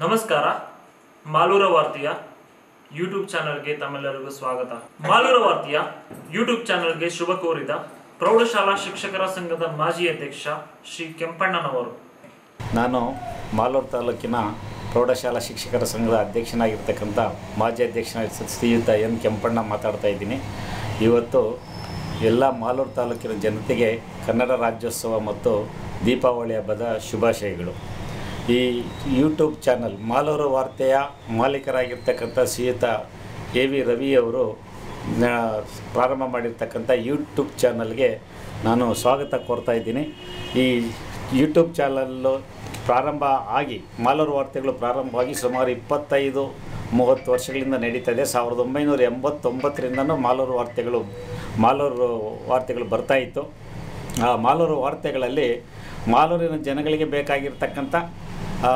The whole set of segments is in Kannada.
ನಮಸ್ಕಾರ ಮಾಲೂರ ವಾರ್ತೆಯ ಯೂಟ್ಯೂಬ್ ಚಾನೆಲ್ಗೆ ತಮ್ಮೆಲ್ಲರಿಗೂ ಸ್ವಾಗತ ಮಾಲೂರ ವಾರ್ತೆಯ ಯೂಟ್ಯೂಬ್ ಚಾನೆಲ್ಗೆ ಶುಭ ಕೋರಿದ ಪ್ರೌಢಶಾಲಾ ಶಿಕ್ಷಕರ ಸಂಘದ ಮಾಜಿ ಅಧ್ಯಕ್ಷ ಶ್ರೀ ಕೆಂಪಣ್ಣನವರು ನಾನು ಮಾಲೂರು ತಾಲೂಕಿನ ಪ್ರೌಢಶಾಲಾ ಶಿಕ್ಷಕರ ಸಂಘದ ಅಧ್ಯಕ್ಷನಾಗಿರ್ತಕ್ಕಂಥ ಮಾಜಿ ಅಧ್ಯಕ್ಷನಾಗಿ ಶ್ರೀಯುತ ಎನ್ ಕೆಂಪಣ್ಣ ಮಾತಾಡ್ತಾ ಇದ್ದೀನಿ ಇವತ್ತು ಎಲ್ಲ ಮಾಲೂರು ತಾಲೂಕಿನ ಜನತೆಗೆ ಕನ್ನಡ ರಾಜ್ಯೋತ್ಸವ ಮತ್ತು ದೀಪಾವಳಿ ಹಬ್ಬದ ಶುಭಾಶಯಗಳು ಈ ಯೂಟ್ಯೂಬ್ ಚಾನಲ್ ಮಾಲೂರು ವಾರ್ತೆಯ ಮಾಲೀಕರಾಗಿರ್ತಕ್ಕಂಥ ಶ್ರೀಯುತ ಎ ವಿ ರವಿಯವರು ನ- ಪ್ರಾರಂಭ ಮಾಡಿರ್ತಕ್ಕಂಥ ಯೂಟ್ಯೂಬ್ ಚಾನಲ್ಗೆ ನಾನು ಸ್ವಾಗತ ಕೋರ್ತಾ ಇದ್ದೀನಿ ಈ ಯೂಟ್ಯೂಬ್ ಚಾನಲ್ಲು ಪ್ರಾರಂಭ ಆಗಿ ಮಾಲೂರು ವಾರ್ತೆಗಳು ಪ್ರಾರಂಭವಾಗಿ ಸುಮಾರು ಇಪ್ಪತ್ತೈದು ಮೂವತ್ತು ವರ್ಷಗಳಿಂದ ನಡೀತಾ ಇದೆ ಸಾವಿರದ ಒಂಬೈನೂರ ಎಂಬತ್ತೊಂಬತ್ತರಿಂದನೂ ಮಾಲೂರು ವಾರ್ತೆಗಳು ಮಾಲೂರು ವಾರ್ತೆಗಳು ಬರ್ತಾ ಇತ್ತು ಆ ಮಾಲೂರು ವಾರ್ತೆಗಳಲ್ಲಿ ಮಾಲೂರಿನ ಜನಗಳಿಗೆ ಬೇಕಾಗಿರ್ತಕ್ಕಂಥ ಆ,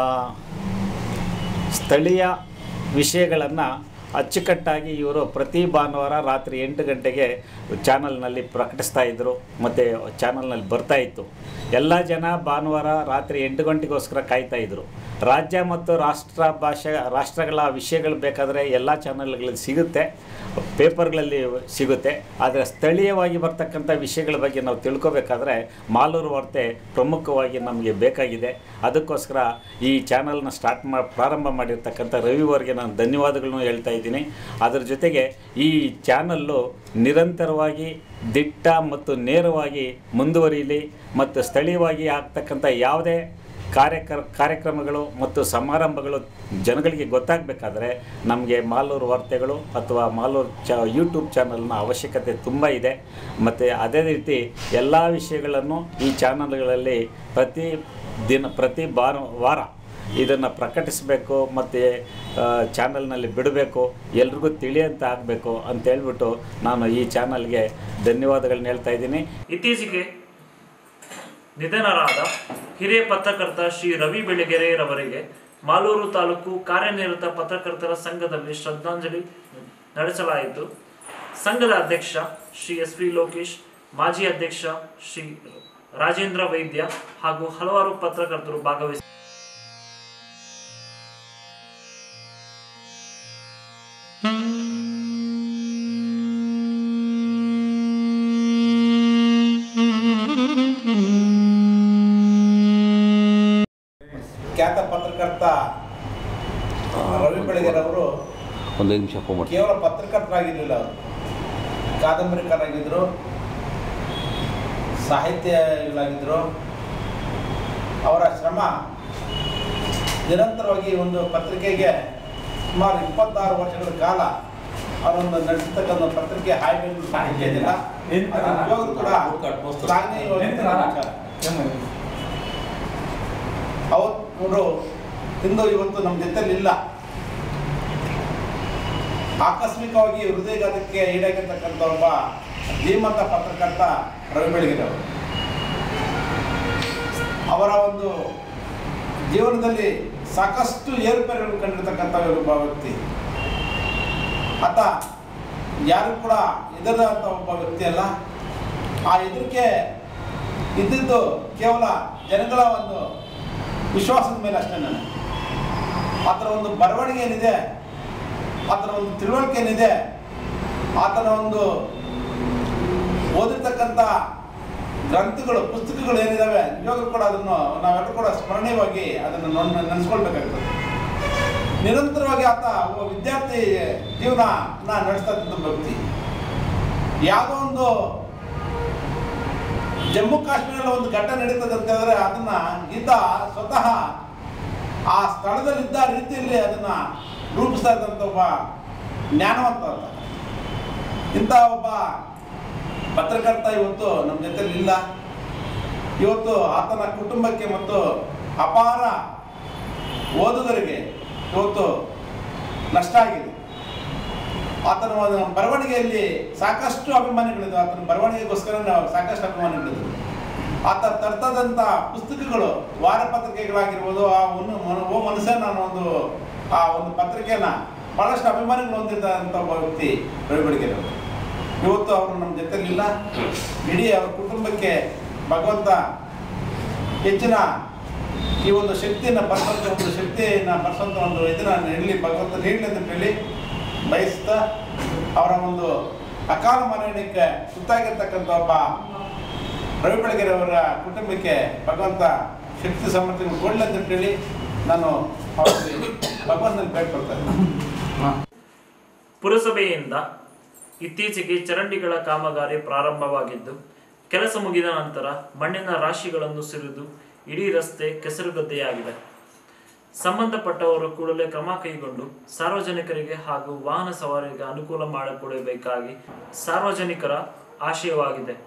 ಸ್ಥಳೀಯ ವಿಷಯಗಳನ್ನು ಅಚ್ಚುಕಟ್ಟಾಗಿ ಇವರು ಪ್ರತಿ ಭಾನುವಾರ ರಾತ್ರಿ ಎಂಟು ಗಂಟೆಗೆ ಚಾನಲ್ನಲ್ಲಿ ಪ್ರಕಟಿಸ್ತಾ ಇದ್ದರು ಮತ್ತು ಚಾನಲ್ನಲ್ಲಿ ಬರ್ತಾ ಇತ್ತು ಎಲ್ಲ ಜನ ಭಾನುವಾರ ರಾತ್ರಿ ಎಂಟು ಗಂಟೆಗೋಸ್ಕರ ಕಾಯ್ತಾ ಇದ್ದರು ರಾಜ್ಯ ಮತ್ತು ರಾಷ್ಟ್ರ ಭಾಷೆ ರಾಷ್ಟ್ರಗಳ ವಿಷಯಗಳು ಬೇಕಾದರೆ ಎಲ್ಲ ಚಾನಲ್ಗಳಲ್ಲಿ ಸಿಗುತ್ತೆ ಪೇಪರ್ಗಳಲ್ಲಿ ಸಿಗುತ್ತೆ ಆದರೆ ಸ್ಥಳೀಯವಾಗಿ ಬರ್ತಕ್ಕಂಥ ವಿಷಯಗಳ ಬಗ್ಗೆ ನಾವು ತಿಳ್ಕೊಬೇಕಾದ್ರೆ ಮಾಲೂರು ವಾರ್ತೆ ಪ್ರಮುಖವಾಗಿ ನಮಗೆ ಬೇಕಾಗಿದೆ ಅದಕ್ಕೋಸ್ಕರ ಈ ಚಾನಲ್ನ ಸ್ಟಾರ್ಟ್ ಮಾ ಪ್ರಾರಂಭ ಮಾಡಿರ್ತಕ್ಕಂಥ ರವಿವರ್ಗೆ ನಾನು ಧನ್ಯವಾದಗಳನ್ನು ಹೇಳ್ತಾ ಇದ್ದೀನಿ ಅದರ ಜೊತೆಗೆ ಈ ಚಾನಲ್ಲು ನಿರಂತರವಾಗಿ ದಿಟ್ಟ ಮತ್ತು ನೇರವಾಗಿ ಮುಂದುವರಿಯಲಿ ಮತ್ತು ಸ್ಥಳೀಯವಾಗಿ ಆಗ್ತಕ್ಕಂಥ ಯಾವುದೇ ಕಾರ್ಯಕ್ರ ಕಾರ್ಯಕ್ರಮಗಳು ಮತ್ತು ಸಮಾರಂಭಗಳು ಜನಗಳಿಗೆ ಗೊತ್ತಾಗಬೇಕಾದ್ರೆ ನಮಗೆ ಮಾಲೂರು ವಾರ್ತೆಗಳು ಅಥವಾ ಮಾಲೂರು ಚ ಯೂಟ್ಯೂಬ್ ಚಾನಲ್ನ ಅವಶ್ಯಕತೆ ತುಂಬ ಇದೆ ಮತ್ತು ಅದೇ ರೀತಿ ಎಲ್ಲ ವಿಷಯಗಳನ್ನು ಈ ಚಾನಲ್ಗಳಲ್ಲಿ ಪ್ರತಿ ದಿನ ಪ್ರತಿ ಬಾರ ವಾರ ಇದನ್ನು ಪ್ರಕಟಿಸಬೇಕು ಮತ್ತು ಚಾನಲ್ನಲ್ಲಿ ಬಿಡಬೇಕು ಎಲ್ರಿಗೂ ತಿಳಿಯಂತ ಆಗಬೇಕು ಅಂತ ಹೇಳ್ಬಿಟ್ಟು ನಾನು ಈ ಚಾನಲ್ಗೆ ಧನ್ಯವಾದಗಳನ್ನ ಹೇಳ್ತಾ ಇದ್ದೀನಿ ಇತ್ತೀಚೆಗೆ ನಿಧನರಾದ ಹಿರಿಯ ಪತ್ರಕರ್ತ ಶ್ರೀ ರವಿ ಬೆಳಗೆರೆಯವರಿಗೆ ಮಾಲೂರು ತಾಲೂಕು ಕಾರ್ಯನಿರತ ಪತ್ರಕರ್ತರ ಸಂಘದಲ್ಲಿ ಶ್ರದ್ಧಾಂಜಲಿ ನಡೆಸಲಾಯಿತು ಸಂಘದ ಅಧ್ಯಕ್ಷ ಶ್ರೀ ಎಸ್ ವಿ ಲೋಕೇಶ್ ಮಾಜಿ ಅಧ್ಯಕ್ಷ ಶ್ರೀ ರಾಜೇಂದ್ರ ವೈದ್ಯ ಹಾಗೂ ಹಲವಾರು ಪತ್ರಕರ್ತರು ಭಾಗವಹಿಸಿ ಖ್ಯಾತ ಪತ್ರಕರ್ತ ರವಿ ಬೆಳಗೆರವರು ಒಂದು ನಿಮಿಷ ಫೋನ್ ಮಾಡಿ ಕೇವಲ ಪತ್ರಕರ್ತರಾಗಿರಲಿಲ್ಲ ಅವರು ಕಾದಂಬರಿಕಾರರಾಗಿದ್ದರು ಸಾಹಿತ್ಯಗಳಾಗಿದ್ದರು ಅವರ ಶ್ರಮ ನಿರಂತರವಾಗಿ ಒಂದು ಪತ್ರಿಕೆಗೆ ಸುಮಾರು ಇಪ್ಪತ್ತಾರು ವರ್ಷಗಳ ಕಾಲ ಅವರೊಂದು ನಡೆಸತಕ್ಕಂಥ ಪತ್ರಿಕೆ ಹಾಯ್ಬೇಕು ಸಾಹಿತ್ಯದಿಲ್ಲ ಅದ್ರ ಉಪಯೋಗ ಕೂಡ ಶ್ಲಾಘನೀಯವಾಗಿರ್ತಕ್ಕಂಥ ವಿಚಾರ. ಅವರು ಇಂದು ಇವತ್ತು ನಮ್ಮ ಜೊತೆಲಿ ಇಲ್ಲ ಆಕಸ್ಮಿಕವಾಗಿ ಹೃದಯಘಾತಕ್ಕೆ ಈಡಾಗಿರ್ತಕ್ಕಂಥ ಒಬ್ಬ ಧೀಮಂತ ಪತ್ರಕರ್ತ ರವಿ ಬೆಳಗಿರವರು ಅವರ ಒಂದು ಜೀವನದಲ್ಲಿ ಸಾಕಷ್ಟು ಏರುಪೇರುಗಳು ಕಂಡಿರ್ತಕ್ಕಂಥ ಒಬ್ಬ ವ್ಯಕ್ತಿ ಆತ ಯಾರು ಕೂಡ ಹೆದರದಂಥ ಒಬ್ಬ ವ್ಯಕ್ತಿ ಅಲ್ಲ ಆ ಹೆದರಿಕೆ ಇದ್ದಿದ್ದು ಕೇವಲ ಜನಗಳ ಒಂದು ವಿಶ್ವಾಸದ ಮೇಲೆ ಅಷ್ಟೇ ನಾನು ಆತನ ಒಂದು ಬರವಣಿಗೆ ಏನಿದೆ ಆತನ ಒಂದು ತಿಳುವಳಿಕೆ ಏನಿದೆ ಆತನ ಒಂದು ಓದಿರ್ತಕ್ಕಂಥ ಗ್ರಂಥಗಳು ಪುಸ್ತಕಗಳು ಏನಿದಾವೆ ನಿಜವಾಗ್ಲೂ ಕೂಡ ಅದನ್ನು ನಾವೆಲ್ಲರೂ ಕೂಡ ಸ್ಮರಣೀಯವಾಗಿ ಅದನ್ನು ನೋಡ್ ನೆನೆಸ್ಕೊಳ್ಬೇಕಾಗ್ತದೆ ನಿರಂತರವಾಗಿ ಆತ ಒಬ್ಬ ವಿದ್ಯಾರ್ಥಿ ಜೀವನ ನಡೆಸ್ತಾ ಇದ್ದಂಥ ವ್ಯಕ್ತಿ ಯಾವುದೋ ಒಂದು ಜಮ್ಮು ಕಾಶ್ಮೀರಲ್ಲಿ ಒಂದು ಘಟನೆ ನಡೀತದೆ ಅಂತ ಹೇಳಿದ್ರೆ ಅದನ್ನ ಈತ ಸ್ವತಃ ಆ ಸ್ಥಳದಲ್ಲಿದ್ದ ರೀತಿಯಲ್ಲಿ ಅದನ್ನ ರೂಪಿಸ್ತಾ ಇದ್ದಂಥ ಒಬ್ಬ ಜ್ಞಾನವಂತ ಅಂತ ಇಂಥ ಒಬ್ಬ ಪತ್ರಕರ್ತ ಇವತ್ತು ನಮ್ಮ ಜೊತೆಲಿ ಇಲ್ಲ ಇವತ್ತು ಆತನ ಕುಟುಂಬಕ್ಕೆ ಮತ್ತು ಅಪಾರ ಓದುಗರಿಗೆ ಇವತ್ತು ನಷ್ಟ ಆಗಿದೆ ಆತನ ಒಂದು ಬರವಣಿಗೆಯಲ್ಲಿ ಸಾಕಷ್ಟು ಅಭಿಮಾನಿಗಳಿದ್ವು ಆತನ ಬರವಣಿಗೆಗೋಸ್ಕರ ನಾವು ಸಾಕಷ್ಟು ಅಭಿಮಾನಿಗಳಿದ್ವು ಆತ ತರ್ತದಂಥ ಪುಸ್ತಕಗಳು ವಾರಪತ್ರಿಕೆಗಳಾಗಿರ್ಬೋದು ಆ ಒಂದು ಮನ- ಓ ಮನುಷ್ಯ ನಾನು ಒಂದು ಆ ಒಂದು ಪತ್ರಿಕೆನ ಬಹಳಷ್ಟು ಅಭಿಮಾನಿಗಳು ಹೊಂದಿದ್ದಂಥ ಒಬ್ಬ ವ್ಯಕ್ತಿ ರವಿ ಬೆಳಗೆರವರು ಇವತ್ತು ಅವರು ನಮ್ಮ ಜೊತೆಲಿಲ್ಲ ಇಡೀ ಅವ್ರ ಕುಟುಂಬಕ್ಕೆ ಭಗವಂತ ಹೆಚ್ಚಿನ ಈ ಒಂದು ಶಕ್ತಿಯನ್ನು ಬರುವಂಥ ಒಂದು ಶಕ್ತಿಯನ್ನು ಬರೆಸೋಂಥ ಒಂದು ಇದನ್ನು ನೀಡಲಿ ಭಗವಂತ ನೀಡಲಿ ಅಂತ ಹೇಳಿ ಬಯಸ್ತಾ ಅವರ ಒಂದು ಅಕಾಲ ಮರಣಕ್ಕೆ ಸುತ್ತಾಗಿರ್ತಕ್ಕಂಥ ಒಬ್ಬ ರವಿ ಬೆಳಗೆರೆ ಅವರ ಕುಟುಂಬಕ್ಕೆ ಭಗವಂತ ಶಕ್ತಿ ಸಮರ್ಥನೆ ಕೊಡಲಿ ಅಂತ ಹೇಳಿ ನಾನು ಅವರಿಗೆ ಭಗವಂತನಲ್ಲಿ ಬೇಡ್ಕೊಳ್ತಾ ಇದ್ದೀನಿ ಪುರಸಭೆಯಿಂದ ಇತ್ತೀಚೆಗೆ ಚರಂಡಿಗಳ ಕಾಮಗಾರಿ ಪ್ರಾರಂಭವಾಗಿದ್ದು ಕೆಲಸ ಮುಗಿದ ನಂತರ ಮಣ್ಣಿನ ರಾಶಿಗಳನ್ನು ಸುರಿದು ಇಡೀ ರಸ್ತೆ ಕೆಸರುಗದ್ದೆಯಾಗಿದೆ ಸಂಬಂಧಪಟ್ಟವರು ಕೂಡಲೇ ಕ್ರಮ ಕೈಗೊಂಡು ಸಾರ್ವಜನಿಕರಿಗೆ ಹಾಗೂ ವಾಹನ ಸವಾರರಿಗೆ ಅನುಕೂಲ ಮಾಡಿಕೊಡಬೇಕಾಗಿ ಸಾರ್ವಜನಿಕರ ಆಶಯವಾಗಿದೆ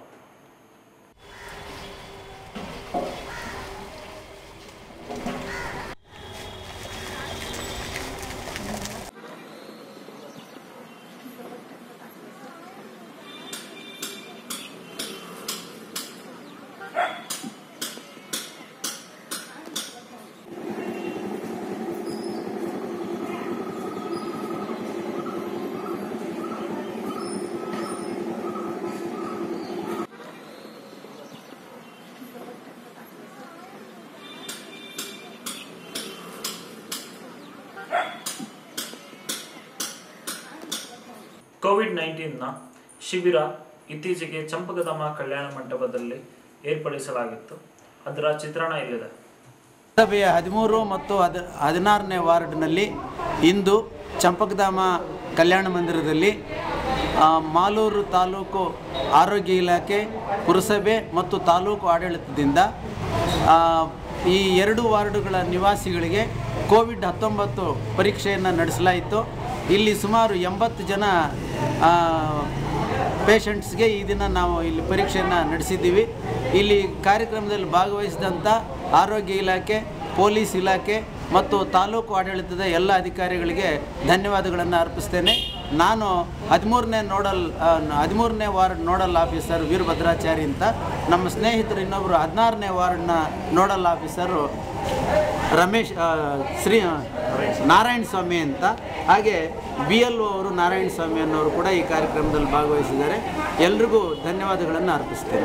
ಕೋವಿಡ್ ನೈನ್ಟೀನ್ನ ಶಿಬಿರ ಇತ್ತೀಚೆಗೆ ಚಂಪಕಧಾಮ ಕಲ್ಯಾಣ ಮಂಟಪದಲ್ಲಿ ಏರ್ಪಡಿಸಲಾಗಿತ್ತು ಅದರ ಚಿತ್ರಣ ಇಲ್ಲಿದೆ ಸಭೆಯ ಹದಿಮೂರು ಮತ್ತು ಹದ ಹದಿನಾರನೇ ವಾರ್ಡ್ನಲ್ಲಿ ಇಂದು ಚಂಪಕಧಾಮ ಕಲ್ಯಾಣ ಮಂದಿರದಲ್ಲಿ ಆ, ಮಾಲೂರು ತಾಲೂಕು ಆರೋಗ್ಯ ಇಲಾಖೆ ಪುರಸಭೆ ಮತ್ತು ತಾಲೂಕು ಆಡಳಿತದಿಂದ ಆ, ಈ ಎರಡು ವಾರ್ಡುಗಳ ನಿವಾಸಿಗಳಿಗೆ ಕೋವಿಡ್ ಹತ್ತೊಂಬತ್ತು ಪರೀಕ್ಷೆಯನ್ನು ನಡೆಸಲಾಯಿತು ಇಲ್ಲಿ ಸುಮಾರು ಎಂಬತ್ತು ಜನ ಆ, ಪೇಷಂಟ್ಸ್ಗೆ ಈ ದಿನ ನಾವು ಇಲ್ಲಿ ಪರೀಕ್ಷೆಯನ್ನು ನಡೆಸಿದ್ದೀವಿ ಇಲ್ಲಿ ಕಾರ್ಯಕ್ರಮದಲ್ಲಿ ಭಾಗವಹಿಸಿದಂಥ ಆರೋಗ್ಯ ಇಲಾಖೆ ಪೊಲೀಸ್ ಇಲಾಖೆ ಮತ್ತು ತಾಲೂಕು ಆಡಳಿತದ ಎಲ್ಲ ಅಧಿಕಾರಿಗಳಿಗೆ ಧನ್ಯವಾದಗಳನ್ನು ಅರ್ಪಿಸ್ತೇನೆ ನಾನು ಹದಿಮೂರನೇ ನೋಡಲ್ ಆ, ಹದಿಮೂರನೇ ವಾರ್ಡ್ ನೋಡಲ್ ಆಫೀಸರ್ ವೀರಭದ್ರಾಚಾರಿ ಅಂತ ನಮ್ಮ ಸ್ನೇಹಿತರು ಇನ್ನೊಬ್ಬರು ಹದಿನಾರನೇ ವಾರ್ಡ್ನ ನೋಡಲ್ ಆಫೀಸರು ರಮೇಶ್ ಆ, ಶ್ರೀ ನಾರಾಯಣ ಸ್ವಾಮಿ ಅಂತ ಹಾಗೆ ಬಿ ಎಲ್ ಒ ಅವರು ನಾರಾಯಣ ಸ್ವಾಮಿ ಅನ್ನೋರು ಕೂಡ ಈ ಕಾರ್ಯಕ್ರಮದಲ್ಲಿ ಭಾಗವಹಿಸಿದ್ದಾರೆ ಎಲ್ರಿಗೂ ಧನ್ಯವಾದಗಳನ್ನು ಅರ್ಪಿಸ್ತೇನೆ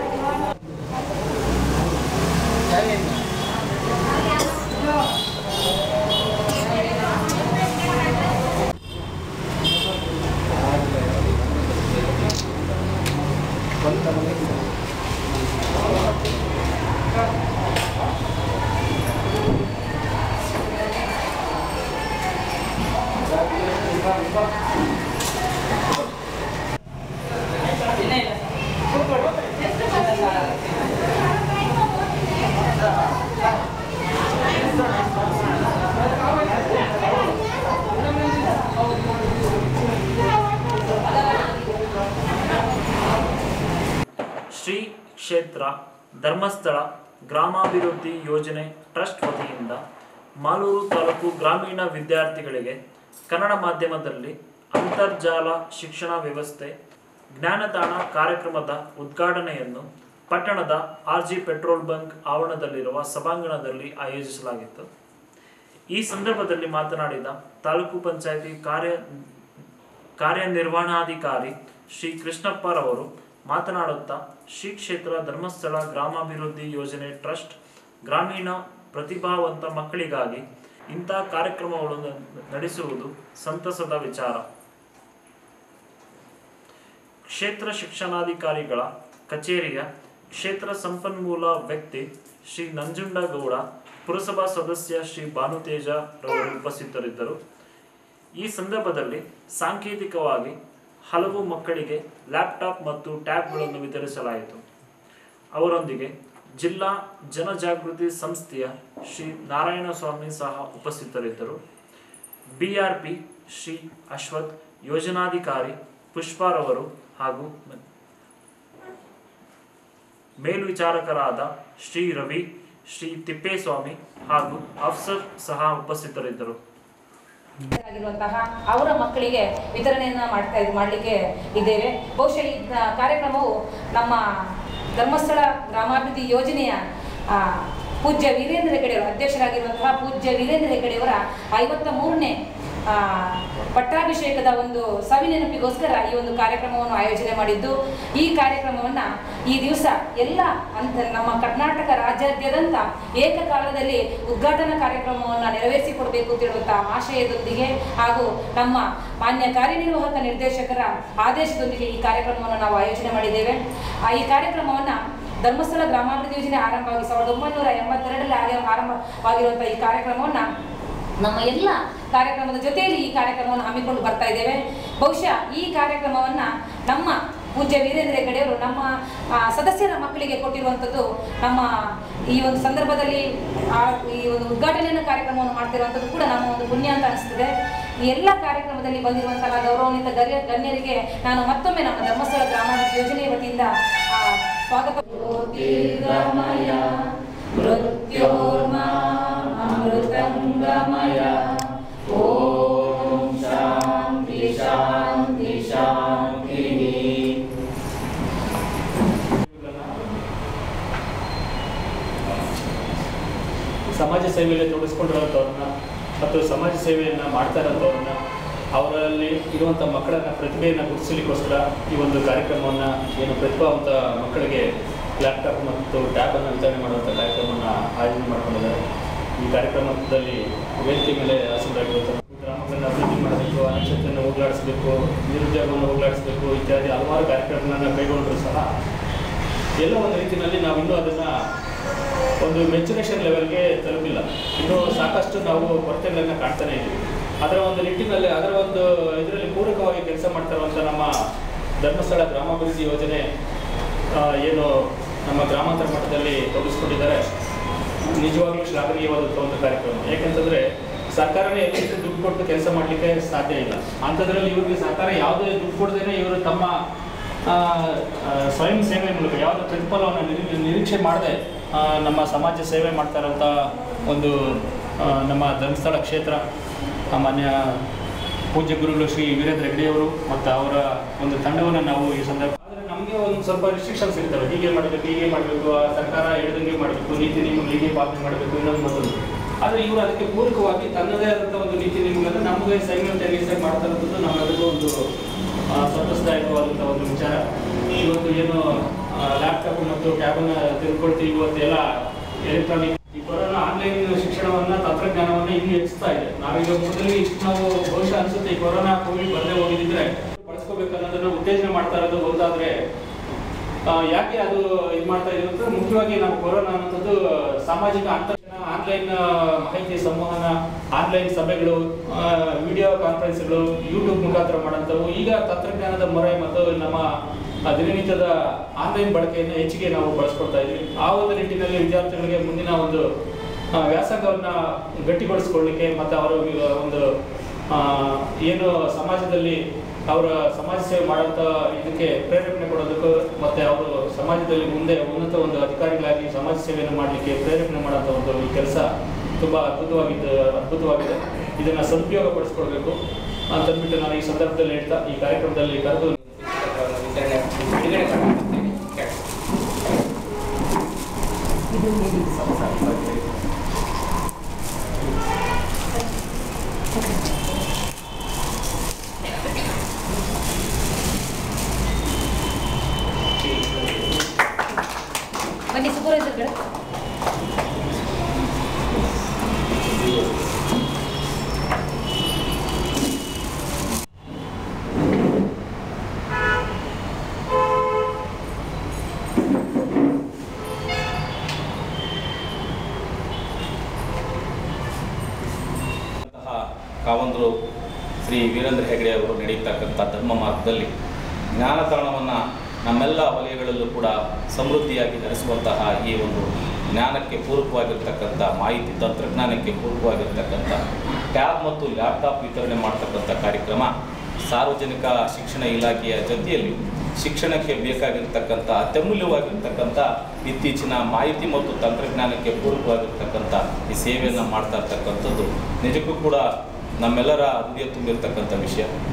ಶ್ರೀ ಕ್ಷೇತ್ರ ಧರ್ಮಸ್ಥಳ ಗ್ರಾಮಾಭಿವೃದ್ಧಿ ಯೋಜನೆ ಟ್ರಸ್ಟ್ ವತಿಯಿಂದ ಮಾಲೂರು ತಾಲೂಕು ಗ್ರಾಮೀಣ ವಿದ್ಯಾರ್ಥಿಗಳಿಗೆ ಕನ್ನಡ ಮಾಧ್ಯಮದಲ್ಲಿ ಅಂತರ್ಜಾಲ ಶಿಕ್ಷಣ ವ್ಯವಸ್ಥೆ ಜ್ಞಾನದಾನ ಕಾರ್ಯಕ್ರಮದ ಉದ್ಘಾಟನೆಯನ್ನು ಪಟ್ಟಣದ ಆರ್ ಜಿ ಪೆಟ್ರೋಲ್ ಬಂಕ್ ಆವರಣದಲ್ಲಿರುವ ಸಭಾಂಗಣದಲ್ಲಿ ಆಯೋಜಿಸಲಾಗಿತ್ತು ಈ ಸಂದರ್ಭದಲ್ಲಿ ಮಾತನಾಡಿದ ತಾಲೂಕು ಪಂಚಾಯತಿ ಕಾರ್ಯ ಕಾರ್ಯನಿರ್ವಹಣಾಧಿಕಾರಿ ಶ್ರೀ ಕೃಷ್ಣಪ್ಪರವರು ಮಾತನಾಡುತ್ತಾ ಶ್ರೀ ಕ್ಷೇತ್ರ ಧರ್ಮಸ್ಥಳ ಗ್ರಾಮಾಭಿವೃದ್ಧಿ ಯೋಜನೆ ಟ್ರಸ್ಟ್ ಗ್ರಾಮೀಣ ಪ್ರತಿಭಾವಂತ ಮಕ್ಕಳಿಗಾಗಿ ಇಂಥ ಕಾರ್ಯಕ್ರಮಗಳನ್ನು ನಡೆಸುವುದು ಸಂತಸದ ವಿಚಾರ ಕ್ಷೇತ್ರ ಶಿಕ್ಷಣಾಧಿಕಾರಿಗಳ ಕಚೇರಿಯ ಕ್ಷೇತ್ರ ಸಂಪನ್ಮೂಲ ವ್ಯಕ್ತಿ ಶ್ರೀ ನಂಜುಂಡಗೌಡ ಪುರಸಭಾ ಸದಸ್ಯ ಶ್ರೀ ಭಾನುತೇಜ ರವರು ಉಪಸ್ಥಿತರಿದ್ದರು ಈ ಸಂದರ್ಭದಲ್ಲಿ ಸಾಂಕೇತಿಕವಾಗಿ ಹಲವು ಮಕ್ಕಳಿಗೆ ಲ್ಯಾಪ್ಟಾಪ್ ಮತ್ತು ಟ್ಯಾಬ್ಗಳನ್ನು ವಿತರಿಸಲಾಯಿತು ಅವರೊಂದಿಗೆ ಜಿಲ್ಲಾ ಜನಜಾಗೃತಿ ಸಂಸ್ಥೆಯ ಶ್ರೀ ನಾರಾಯಣ ಸ್ವಾಮಿ ಸಹ ಉಪಸ್ಥಿತರಿದ್ದರು ಬಿಆರ್ಪಿ ಶ್ರೀ ಅಶ್ವಥ್ ಯೋಜನಾಧಿಕಾರಿ ಪುಷ್ಪಾರವರು ಹಾಗೂ ಮೇಲ್ವಿಚಾರಕರಾದ ಶ್ರೀ ರವಿ ಶ್ರೀ ತಿಪ್ಪೇಸ್ವಾಮಿ ಹಾಗೂ ಅಫ್ಸರ್ ಸಹ ಉಪಸ್ಥಿತರಿದ್ದರು ಆಗಿರುವಂತಹ ಅವರ ಮಕ್ಕಳಿಗೆ ವಿತರಣೆಯನ್ನ ಮಾಡ್ತಾ ಇದ್ ಮಾಡಲಿಕ್ಕೆ ಇದ್ದೇವೆ ಬಹುಶಃ ಈ ದ- ಕಾರ್ಯಕ್ರಮವು ನಮ್ಮ ಧರ್ಮಸ್ಥಳ ಗ್ರಾಮಾಭಿವೃದ್ಧಿ ಯೋಜನೆಯ ಆ, ಪೂಜ್ಯ ವೀರೇಂದ್ರ ಹೆಗಡೆಯವರು ಅಧ್ಯಕ್ಷರಾಗಿರುವಂತಹ ಪೂಜ್ಯ ವೀರೇಂದ್ರ ಹೆಗಡೆಯವರ ಐವತ್ತ ಮೂರನೇ ಆ, ಪಟ್ಟಾಭಿಷೇಕದ ಒಂದು ಸವಿನೆನಪಿಗೋಸ್ಕರ ಈ ಒಂದು ಕಾರ್ಯಕ್ರಮವನ್ನು ಆಯೋಜನೆ ಮಾಡಿದ್ದು ಈ ಕಾರ್ಯಕ್ರಮವನ್ನ ಈ ದಿವಸ ಎಲ್ಲ ಅಂತ ನಮ್ಮ ಕರ್ನಾಟಕ ರಾಜ್ಯಾದ್ಯಂತ ಏಕಕಾಲದಲ್ಲಿ ಉದ್ಘಾಟನಾ ಕಾರ್ಯಕ್ರಮವನ್ನು ನೆರವೇರಿಸಿಕೊಡ್ಬೇಕು ಅಂತ ಹೇಳುವಂತಹ ಆಶಯದೊಂದಿಗೆ ಹಾಗೂ ನಮ್ಮ ಮಾನ್ಯ ಕಾರ್ಯನಿರ್ವಾಹಕ ನಿರ್ದೇಶಕರ ಆದೇಶದೊಂದಿಗೆ ಈ ಕಾರ್ಯಕ್ರಮವನ್ನು ನಾವು ಆಯೋಜನೆ ಮಾಡಿದ್ದೇವೆ ಆ ಈ ಕಾರ್ಯಕ್ರಮವನ್ನ ಧರ್ಮಸ್ಥಳ ಗ್ರಾಮಾಭಿವೃದ್ಧಿ ಯೋಜನೆ ಆರಂಭವಾಗಿ ಸಾವಿರದ ಒಂಬೈನೂರ ಎಂಬತ್ತೆರಡರಲ್ಲಿ ಆಗಿ ಆರಂಭವಾಗಿರುವಂತಹ ಈ ಕಾರ್ಯಕ್ರಮವನ್ನ ನಮ್ಮ ಎಲ್ಲ ಕಾರ್ಯಕ್ರಮದ ಜೊತೆಯಲ್ಲಿ ಈ ಕಾರ್ಯಕ್ರಮವನ್ನು ಹಮ್ಮಿಕೊಂಡು ಬರ್ತಾ ಇದ್ದೇವೆ ಬಹುಶಃ ಈ ಕಾರ್ಯಕ್ರಮವನ್ನ ನಮ್ಮ ಪೂಜ್ಯ ವೀರೇಂದ್ರ ಹೆಗಡೆಯವರು ನಮ್ಮ ಆ, ಸದಸ್ಯರ ಮಕ್ಕಳಿಗೆ ಕೊಟ್ಟಿರುವಂಥದ್ದು ನಮ್ಮ ಈ ಒಂದು ಸಂದರ್ಭದಲ್ಲಿ ಆ ಈ ಒಂದು ಉದ್ಘಾಟನೆಯ ಕಾರ್ಯಕ್ರಮವನ್ನು ಮಾಡ್ತಿರುವಂಥದ್ದು ಕೂಡ ನಮ್ಮ ಒಂದು ಪುಣ್ಯ ಅಂತ ಅನಿಸ್ತದೆ ಈ ಎಲ್ಲ ಕಾರ್ಯಕ್ರಮದಲ್ಲಿ ಬಂದಿರುವಂತಹ ಗೌರವಾನ್ವಿತ ಗಣ್ಯ ಗಣ್ಯರಿಗೆ ನಾನು ಮತ್ತೊಮ್ಮೆ ನಮ್ಮ ಧರ್ಮಸ್ಥಳ ಗ್ರಾಮಾಭಿವೃದ್ಧಿ ಯೋಜನೆ ವತಿಯಿಂದ ಆ, ಸ್ವಾಗತ ಜ್ಯೋತಿರ್ಗಮಯ ಮೃತ್ಯೋರ್ಮಾ ಅಮೃತಂಗಮಯ ಓಂ ಶಾಂತಿ ಶಾಂತಿ ಶಾಂತಿ ಸಮಾಜ ಸೇವೆಯಲ್ಲಿ ತೊಡಗಿಸ್ಕೊಂಡಿರೋಂಥವ್ರನ್ನ ಮತ್ತು ಸಮಾಜ ಸೇವೆಯನ್ನು ಮಾಡ್ತಾ ಇರೋಂಥವ್ರನ್ನ ಅವರಲ್ಲಿ ಇರುವಂಥ ಮಕ್ಕಳನ್ನ ಪ್ರತಿಭೆಯನ್ನು ಗುರುತಿಸಲಿಕ್ಕೋಸ್ಕರ ಈ ಒಂದು ಕಾರ್ಯಕ್ರಮವನ್ನು ಏನು ಪ್ರತಿಭಾವಂತ ಮಕ್ಕಳಿಗೆ ಲ್ಯಾಪ್ಟಾಪ್ ಮತ್ತು ಟ್ಯಾಬನ್ನು ವಿತರಣೆ ಮಾಡುವಂಥ ಕಾರ್ಯಕ್ರಮವನ್ನು ಆಯೋಜನೆ ಮಾಡ್ಕೊಂಡಿದ್ದಾರೆ ಈ ಕಾರ್ಯಕ್ರಮದಲ್ಲಿ ವೇದಿಕೆ ಮೇಲೆ ಆಸೀನರಾಗಿರುವಂಥ ಗ್ರಾಮಗಳನ್ನು ಅಭಿವೃದ್ಧಿ ಮಾಡಬೇಕು ಅನಕ್ಷತೆಯನ್ನು ಹೋಗಲಾಡಿಸಬೇಕು ನಿರುದ್ಯೋಗವನ್ನು ಹೋಗಲಾಡಿಸಬೇಕು ಇತ್ಯಾದಿ ಹಲವಾರು ಕಾರ್ಯಕ್ರಮಗಳನ್ನು ಕೈಗೊಂಡರೂ ಸಹ ಎಲ್ಲ ಒಂದು ರೀತಿಯಲ್ಲಿ ನಾವು ಇನ್ನೂ ಅದನ್ನು ಒಂದು ಮೆಚುರೇಷನ್ ಲೆವೆಲ್ಗೆ ತಲುಪಿಲ್ಲ ಇನ್ನೂ ಸಾಕಷ್ಟು ನಾವು ಕೊರತೆಗಳನ್ನು ಕಾಣ್ತಾನೆ ಇದ್ದೀವಿ ಅದರ ಒಂದು ನಿಟ್ಟಿನಲ್ಲಿ ಅದರ ಒಂದು ಇದರಲ್ಲಿ ಪೂರಕವಾಗಿ ಕೆಲಸ ಮಾಡ್ತಾ ಇರುವಂಥ ನಮ್ಮ ಧರ್ಮಸ್ಥಳ ಗ್ರಾಮಾಭಿವೃದ್ಧಿ ಯೋಜನೆ ಆ, ಏನು ನಮ್ಮ ಗ್ರಾಮಾಂತರ ಮಟ್ಟದಲ್ಲಿ ತೊಡಗಿಸ್ಕೊಂಡಿದ್ದಾರೆ ನಿಜವಾಗ್ಲೂ ಶ್ಲಾಘನೀಯವಾದಂಥ ಒಂದು ಕಾರ್ಯಕ್ರಮ ಯಾಕೆಂತಂದರೆ ಸರ್ಕಾರನೇ ಎಲ್ಲರಿಗೂ ದುಡ್ಡು ಕೊಟ್ಟು ಕೆಲಸ ಮಾಡಲಿಕ್ಕೆ ಸಾಧ್ಯ ಇಲ್ಲ ಅಂಥದ್ರಲ್ಲಿ ಇವರಿಗೆ ಸರ್ಕಾರ ಯಾವುದೇ ದುಡ್ಡು ಕೊಡದೇನೆ ಇವರು ತಮ್ಮ ಆ, ಆ, ಸ್ವಯಂ ಸೇವೆ ಮೂಲಕ ಯಾವುದೇ ಪ್ರತಿಫಲವನ್ನು ನಿರೀ ನಿರೀಕ್ಷೆ ಮಾಡದೆ ಆ, ನಮ್ಮ ಸಮಾಜ ಸೇವೆ ಮಾಡ್ತಾ ಇರೋಂಥ ಒಂದು ಆ, ನಮ್ಮ ಧರ್ಮಸ್ಥಳ ಕ್ಷೇತ್ರ ಆ, ಮಾನ್ಯ ಪೂಜ್ಯ ಗುರುಗಳು ಶ್ರೀ ವೀರೇಂದ್ರ ಹೆಗಡೆಯವರು ಮತ್ತು ಅವರ ಒಂದು ತಂಡವನ್ನು ನಾವು ಈ ಸಂದರ್ಭ ಆದರೆ ನಮಗೆ ಒಂದು ಸ್ವಲ್ಪ ರಿಸ್ಟ್ರಿಕ್ಷನ್ಸ್ ಇರ್ತವೆ ಹೀಗೆ ಮಾಡಬೇಕು ಹೀಗೆ ಮಾಡಬೇಕು ಆ ಸರ್ಕಾರ ಹೇಳಿದಂಗೆ ಮಾಡಬೇಕು ನೀತಿ ನಿಯಮಗಳು ಹೀಗೆ ಪಾಲನೆ ಮಾಡಬೇಕು ಇನ್ನೊಂದು ಮತ್ತೊಂದು ಆದರೆ ಇವರು ಅದಕ್ಕೆ ಪೂರಕವಾಗಿ ತನ್ನದೇ ಆದಂಥ ಒಂದು ನೀತಿ ನಿಯಮಗಳನ್ನು ನಮಗೆ ಸೈಮಲ್ಟೇನಿಯಸ್ ಆಗಿ ಮಾಡ್ತಾ ಇರೋದು ನಮ್ಮೆಲ್ಲರಿಗೂ ಒಂದು ಆ, ಸಂತಸದಾಯಕವಾದಂಥ ಒಂದು ವಿಚಾರ ಇವತ್ತು ಏನು ಲ್ಯಾಪ್ಟಾಪ್ ಮತ್ತು ಟ್ಯಾಬನ್ನು ತೆಗೆದುಕೊಳ್ತೀವಿ ಇವತ್ತೆಲ್ಲ ಎಲೆಕ್ಟ್ರಾನಿಕ್ ಈ ಕೊರೋನಾ ಆನ್ಲೈನ್ ಶಿಕ್ಷಣವನ್ನ ತಂತ್ರಜ್ಞಾನವನ್ನ ಇನ್ನೂ ಹೆಚ್ಚಿಸ್ತಾ ಇದೆ ನಾವೀಗ ಮೊದಲಿಗೆ ಇಷ್ಟು ನಾವು ಬಹುಶಃ ಅನ್ಸುತ್ತೆ ಈ ಕೊರೋನಾ ಕೋವಿಡ್ ಬರದೇ ಹೋಗಿದ್ರೆ ಬಳಸ್ಕೋಬೇಕು ಅನ್ನೋದನ್ನ ಉತ್ತೇಜನ ಮಾಡ್ತಾ ಇರೋದು ಒಂದಾದ್ರೆ ಆ, ಯಾಕೆ ಅದು ಇದು ಮಾಡ್ತಾ ಇದೀವಿ ಅಂದ್ರೆ ಮುಖ್ಯವಾಗಿ ನಾವು ಕೊರೋನಾ ಅನ್ನೋದು ಸಾಮಾಜಿಕ ಅಂತರ್ಜಾಲ ಆನ್ಲೈನ್ ಮಾಹಿತಿ ಸಂವಹನ ಆನ್ಲೈನ್ ಸಭೆಗಳು ವಿಡಿಯೋ ಕಾನ್ಫರೆನ್ಸ್ಗಳು ಯೂಟ್ಯೂಬ್ ಮುಖಾಂತರ ಮಾಡೋಂಥವು ಈಗ ತಂತ್ರಜ್ಞಾನದ ಮೊರೆ ಮತ್ತು ನಮ್ಮ ಆ, ದಿನನಿತ್ಯದ ಆನ್ಲೈನ್ ಬಳಕೆಯನ್ನು ಹೆಚ್ಚಿಗೆ ನಾವು ಬಳಸ್ಕೊಳ್ತಾ ಇದ್ವಿ ಆ ಒಂದು ನಿಟ್ಟಿನಲ್ಲಿ ವಿದ್ಯಾರ್ಥಿಗಳಿಗೆ ಮುಂದಿನ ಒಂದು ಆ, ವ್ಯಾಸಂಗವನ್ನ ಗಟ್ಟಿಗೊಳಿಸ್ಕೊಳ್ಳಿಕ್ಕೆ ಮತ್ತು ಅವರ ವಿ- ಒಂದು ಆ, ಏನು ಸಮಾಜದಲ್ಲಿ ಅವರ ಸಮಾಜ ಸೇವೆ ಮಾಡೋಂಥ ಇದಕ್ಕೆ ಪ್ರೇರೇಪಣೆ ಕೊಡೋದಕ್ಕೂ ಮತ್ತು ಅವರು ಸಮಾಜದಲ್ಲಿ ಮುಂದೆ ಉನ್ನತ ಒಂದು ಅಧಿಕಾರಿಗಳಾಗಿ ಸಮಾಜ ಸೇವೆಯನ್ನು ಮಾಡಲಿಕ್ಕೆ ಪ್ರೇರೇಪಣೆ ಮಾಡೋಂಥ ಒಂದು ಈ ಕೆಲಸ ತುಂಬ ಅದ್ಭುತವಾಗಿದ್ದು ಅದ್ಭುತವಾಗಿದೆ ಇದನ್ನು ಸದುಪಯೋಗ ಪಡಿಸ್ಕೊಳ್ಬೇಕು ಅಂತಂದ್ಬಿಟ್ಟು ನಾನು ಈ ಸಂದರ್ಭದಲ್ಲಿ ಹೇಳ್ತಾ ಈ ಕಾರ್ಯಕ್ರಮದಲ್ಲಿ ಕರೆದು ವಿತರಣೆ ಬಿಡುಗಡೆ ಮಾಡ್ತೀನಿ ಬನ್ನಿ ಸೂಪರ್ವೈಸರ್ಗಳು ಅಂತಹ ಕಾವಂದರು ಶ್ರೀ ವೀರೇಂದ್ರ ಹೆಗಡೆ ಅವರು ನಡೆಯತಕ್ಕಂಥ ಧರ್ಮ ಮಾರ್ಗದಲ್ಲಿ ಜ್ಞಾನಕರಣವನ್ನು ನಮ್ಮೆಲ್ಲ ವಲಯಗಳಲ್ಲೂ ಕೂಡ ಸಮೃದ್ಧಿಯಾಗಿ ನಡೆಸುವಂತಹ ಈ ಒಂದು ಜ್ಞಾನಕ್ಕೆ ಪೂರಕವಾಗಿರ್ತಕ್ಕಂಥ ಮಾಹಿತಿ ತಂತ್ರಜ್ಞಾನಕ್ಕೆ ಪೂರಕವಾಗಿರ್ತಕ್ಕಂಥ ಟ್ಯಾಬ್ ಮತ್ತು ಲ್ಯಾಪ್ಟಾಪ್ ವಿತರಣೆ ಮಾಡ್ತಕ್ಕಂಥ ಕಾರ್ಯಕ್ರಮ ಸಾರ್ವಜನಿಕ ಶಿಕ್ಷಣ ಇಲಾಖೆಯ ಜೊತೆಯಲ್ಲಿ ಶಿಕ್ಷಣಕ್ಕೆ ಬೇಕಾಗಿರ್ತಕ್ಕಂಥ ಅತ್ಯಮೂಲ್ಯವಾಗಿರ್ತಕ್ಕಂಥ ಇತ್ತೀಚಿನ ಮಾಹಿತಿ ಮತ್ತು ತಂತ್ರಜ್ಞಾನಕ್ಕೆ ಪೂರಕವಾಗಿರ್ತಕ್ಕಂಥ ಈ ಸೇವೆಯನ್ನು ಮಾಡ್ತಾ ಇರ್ತಕ್ಕಂಥದ್ದು ನಿಜಕ್ಕೂ ಕೂಡ ನಮ್ಮೆಲ್ಲರ ಹೃದಯ ತುಂಬಿರ್ತಕ್ಕಂಥ ವಿಷಯ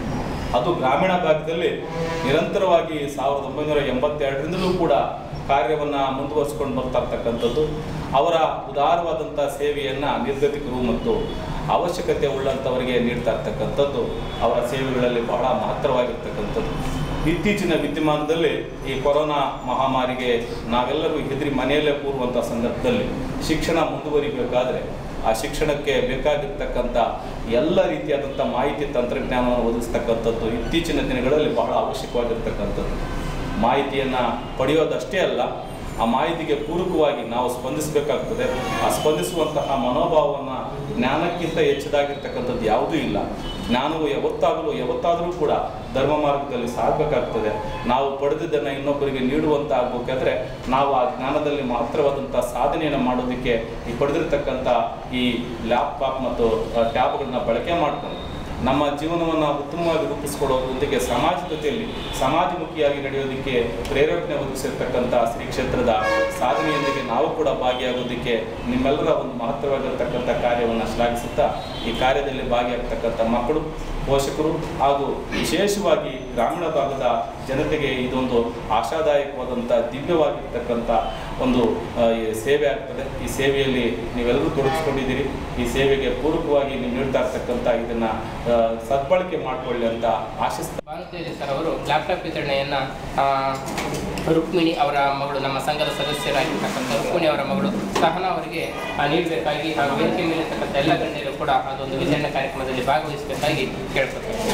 ಅದು ಗ್ರಾಮೀಣ ಭಾಗದಲ್ಲಿ ನಿರಂತರವಾಗಿ ಸಾವಿರದ ಒಂಬೈನೂರ ಎಂಬತ್ತೆರಡರಿಂದಲೂ ಕೂಡ ಕಾರ್ಯವನ್ನು ಮುಂದುವರಿಸ್ಕೊಂಡು ಬರ್ತಾ ಇರ್ತಕ್ಕಂಥದ್ದು ಅವರ ಉದಾರವಾದಂಥ ಸೇವೆಯನ್ನು ನಿರ್ಗತಿಕರು ಮತ್ತು ಅವಶ್ಯಕತೆ ಉಳ್ಳಂಥವರಿಗೆ ನೀಡ್ತಾ ಇರ್ತಕ್ಕಂಥದ್ದು ಅವರ ಸೇವೆಗಳಲ್ಲಿ ಬಹಳ ಮಹತ್ತರವಾಗಿರ್ತಕ್ಕಂಥದ್ದು ಇತ್ತೀಚಿನ ವಿದ್ಯಮಾನದಲ್ಲಿ ಈ ಕೊರೋನಾ ಮಹಾಮಾರಿಗೆ ನಾವೆಲ್ಲರೂ ಹೆದರಿ ಮನೆಯಲ್ಲೇ ಕೂರುವಂಥ ಸಂದರ್ಭದಲ್ಲಿ ಶಿಕ್ಷಣ ಮುಂದುವರಿಬೇಕಾದ್ರೆ ಆ ಶಿಕ್ಷಣಕ್ಕೆ ಬೇಕಾಗಿರ್ತಕ್ಕಂಥ ಎಲ್ಲ ರೀತಿಯಾದಂಥ ಮಾಹಿತಿ ತಂತ್ರಜ್ಞಾನವನ್ನು ಒದಗಿಸ್ತಕ್ಕಂಥದ್ದು ಇತ್ತೀಚಿನ ದಿನಗಳಲ್ಲಿ ಬಹಳ ಅವಶ್ಯಕವಾಗಿರ್ತಕ್ಕಂಥದ್ದು ಮಾಹಿತಿಯನ್ನು ಪಡೆಯೋದಷ್ಟೇ ಅಲ್ಲ ಆ ಮಾಹಿತಿಗೆ ಪೂರಕವಾಗಿ ನಾವು ಸ್ಪಂದಿಸಬೇಕಾಗ್ತದೆ ಆ ಸ್ಪಂದಿಸುವಂತಹ ಮನೋಭಾವವನ್ನು ಜ್ಞಾನಕ್ಕಿಂತ ಹೆಚ್ಚಿದಾಗಿರ್ತಕ್ಕಂಥದ್ದು ಯಾವುದೂ ಇಲ್ಲ ಜ್ಞಾನವು ಯಾವತ್ತಾಗಲೂ ಯಾವತ್ತಾದರೂ ಕೂಡ ಧರ್ಮ ಮಾರ್ಗದಲ್ಲಿ ಸಾಗಬೇಕಾಗ್ತದೆ ನಾವು ಪಡೆದಿದ್ದನ್ನು ಇನ್ನೊಬ್ಬರಿಗೆ ನೀಡುವಂತ ಆಗಬೇಕಾದ್ರೆ ನಾವು ಆ ಜ್ಞಾನದಲ್ಲಿ ಮಾತ್ರವಾದಂಥ ಸಾಧನೆಯನ್ನು ಮಾಡೋದಕ್ಕೆ ಈ ಪಡೆದಿರ್ತಕ್ಕಂಥ ಈ ಲ್ಯಾಪ್ಟಾಪ್ ಮತ್ತು ಟ್ಯಾಬ್ಗಳನ್ನ ಬಳಕೆ ಮಾಡ್ಕೊಂಡು ನಮ್ಮ ಜೀವನವನ್ನು ಉತ್ತಮವಾಗಿ ರೂಪಿಸಿಕೊಳ್ಳೋದರೊಂದಿಗೆ ಸಮಾಜ ಜೊತೆಯಲ್ಲಿ ಸಮಾಜಮುಖಿಯಾಗಿ ನಡೆಯೋದಕ್ಕೆ ಪ್ರೇರೇಪಣೆ ಒದಗಿಸಿರ್ತಕ್ಕಂಥ ಶ್ರೀ ಕ್ಷೇತ್ರದ ಸಾಧನೆಯೊಂದಿಗೆ ನಾವು ಕೂಡ ಭಾಗಿಯಾಗೋದಕ್ಕೆ ನಿಮ್ಮೆಲ್ಲರ ಒಂದು ಮಹತ್ತರವಾಗಿರ್ತಕ್ಕಂಥ ಕಾರ್ಯವನ್ನು ಶ್ಲಾಘಿಸುತ್ತಾ ಈ ಕಾರ್ಯದಲ್ಲಿ ಭಾಗಿಯಾಗ್ತಕ್ಕಂಥ ಮಕ್ಕಳು ಪೋಷಕರು ಹಾಗೂ ವಿಶೇಷವಾಗಿ ಗ್ರಾಮೀಣ ಭಾಗದ ಜನತೆಗೆ ಇದೊಂದು ಆಶಾದಾಯಕವಾದಂಥ ದಿವ್ಯವಾಗಿರ್ತಕ್ಕಂಥ ಒಂದು ಆ, ಈ ಸೇವೆ ಆಗ್ತದೆ ಈ ಸೇವೆಯಲ್ಲಿ ನೀವೆಲ್ಲರೂ ತೊಡಗಿಸ್ಕೊಂಡಿದ್ದೀರಿ ಈ ಸೇವೆಗೆ ಪೂರಕವಾಗಿ ನೀವು ನೀಡ್ತಾ ಇರ್ತಕ್ಕಂಥ ಇದನ್ನು ಸದ್ಬಳಕೆ ಮಾಡಿಕೊಳ್ಳಿ ಅಂತ ಆಶಿಸ್ತಾ ಭಾನುತೇಜ ಸರ್ ಅವರು ಲ್ಯಾಪ್ಟಾಪ್ ವಿತರಣೆಯನ್ನ ಆ, ರುಕ್ಮಿಣಿ ಅವರ ಮಗಳು ನಮ್ಮ ಸಂಘದ ಸದಸ್ಯರಾಗಿರ್ತಕ್ಕಂಥ ರುಕ್ಮಿಣಿ ಅವರ ಮಗಳು ಸಹನಾ ಅವರಿಗೆ ಆ, ನೀಡಬೇಕಾಗಿ ಹಾಗೂ ವೇದಿಕೆ ಮೇಲೆ ಇರ್ತಕ್ಕಂಥ ಎಲ್ಲ ಗಣ್ಯರು ಕೂಡ ಅದೊಂದು ವಿತರಣೆ ಕಾರ್ಯಕ್ರಮದಲ್ಲಿ ಭಾಗವಹಿಸಬೇಕಾಗಿ ಕೇಳ್ಕೊತಾರೆ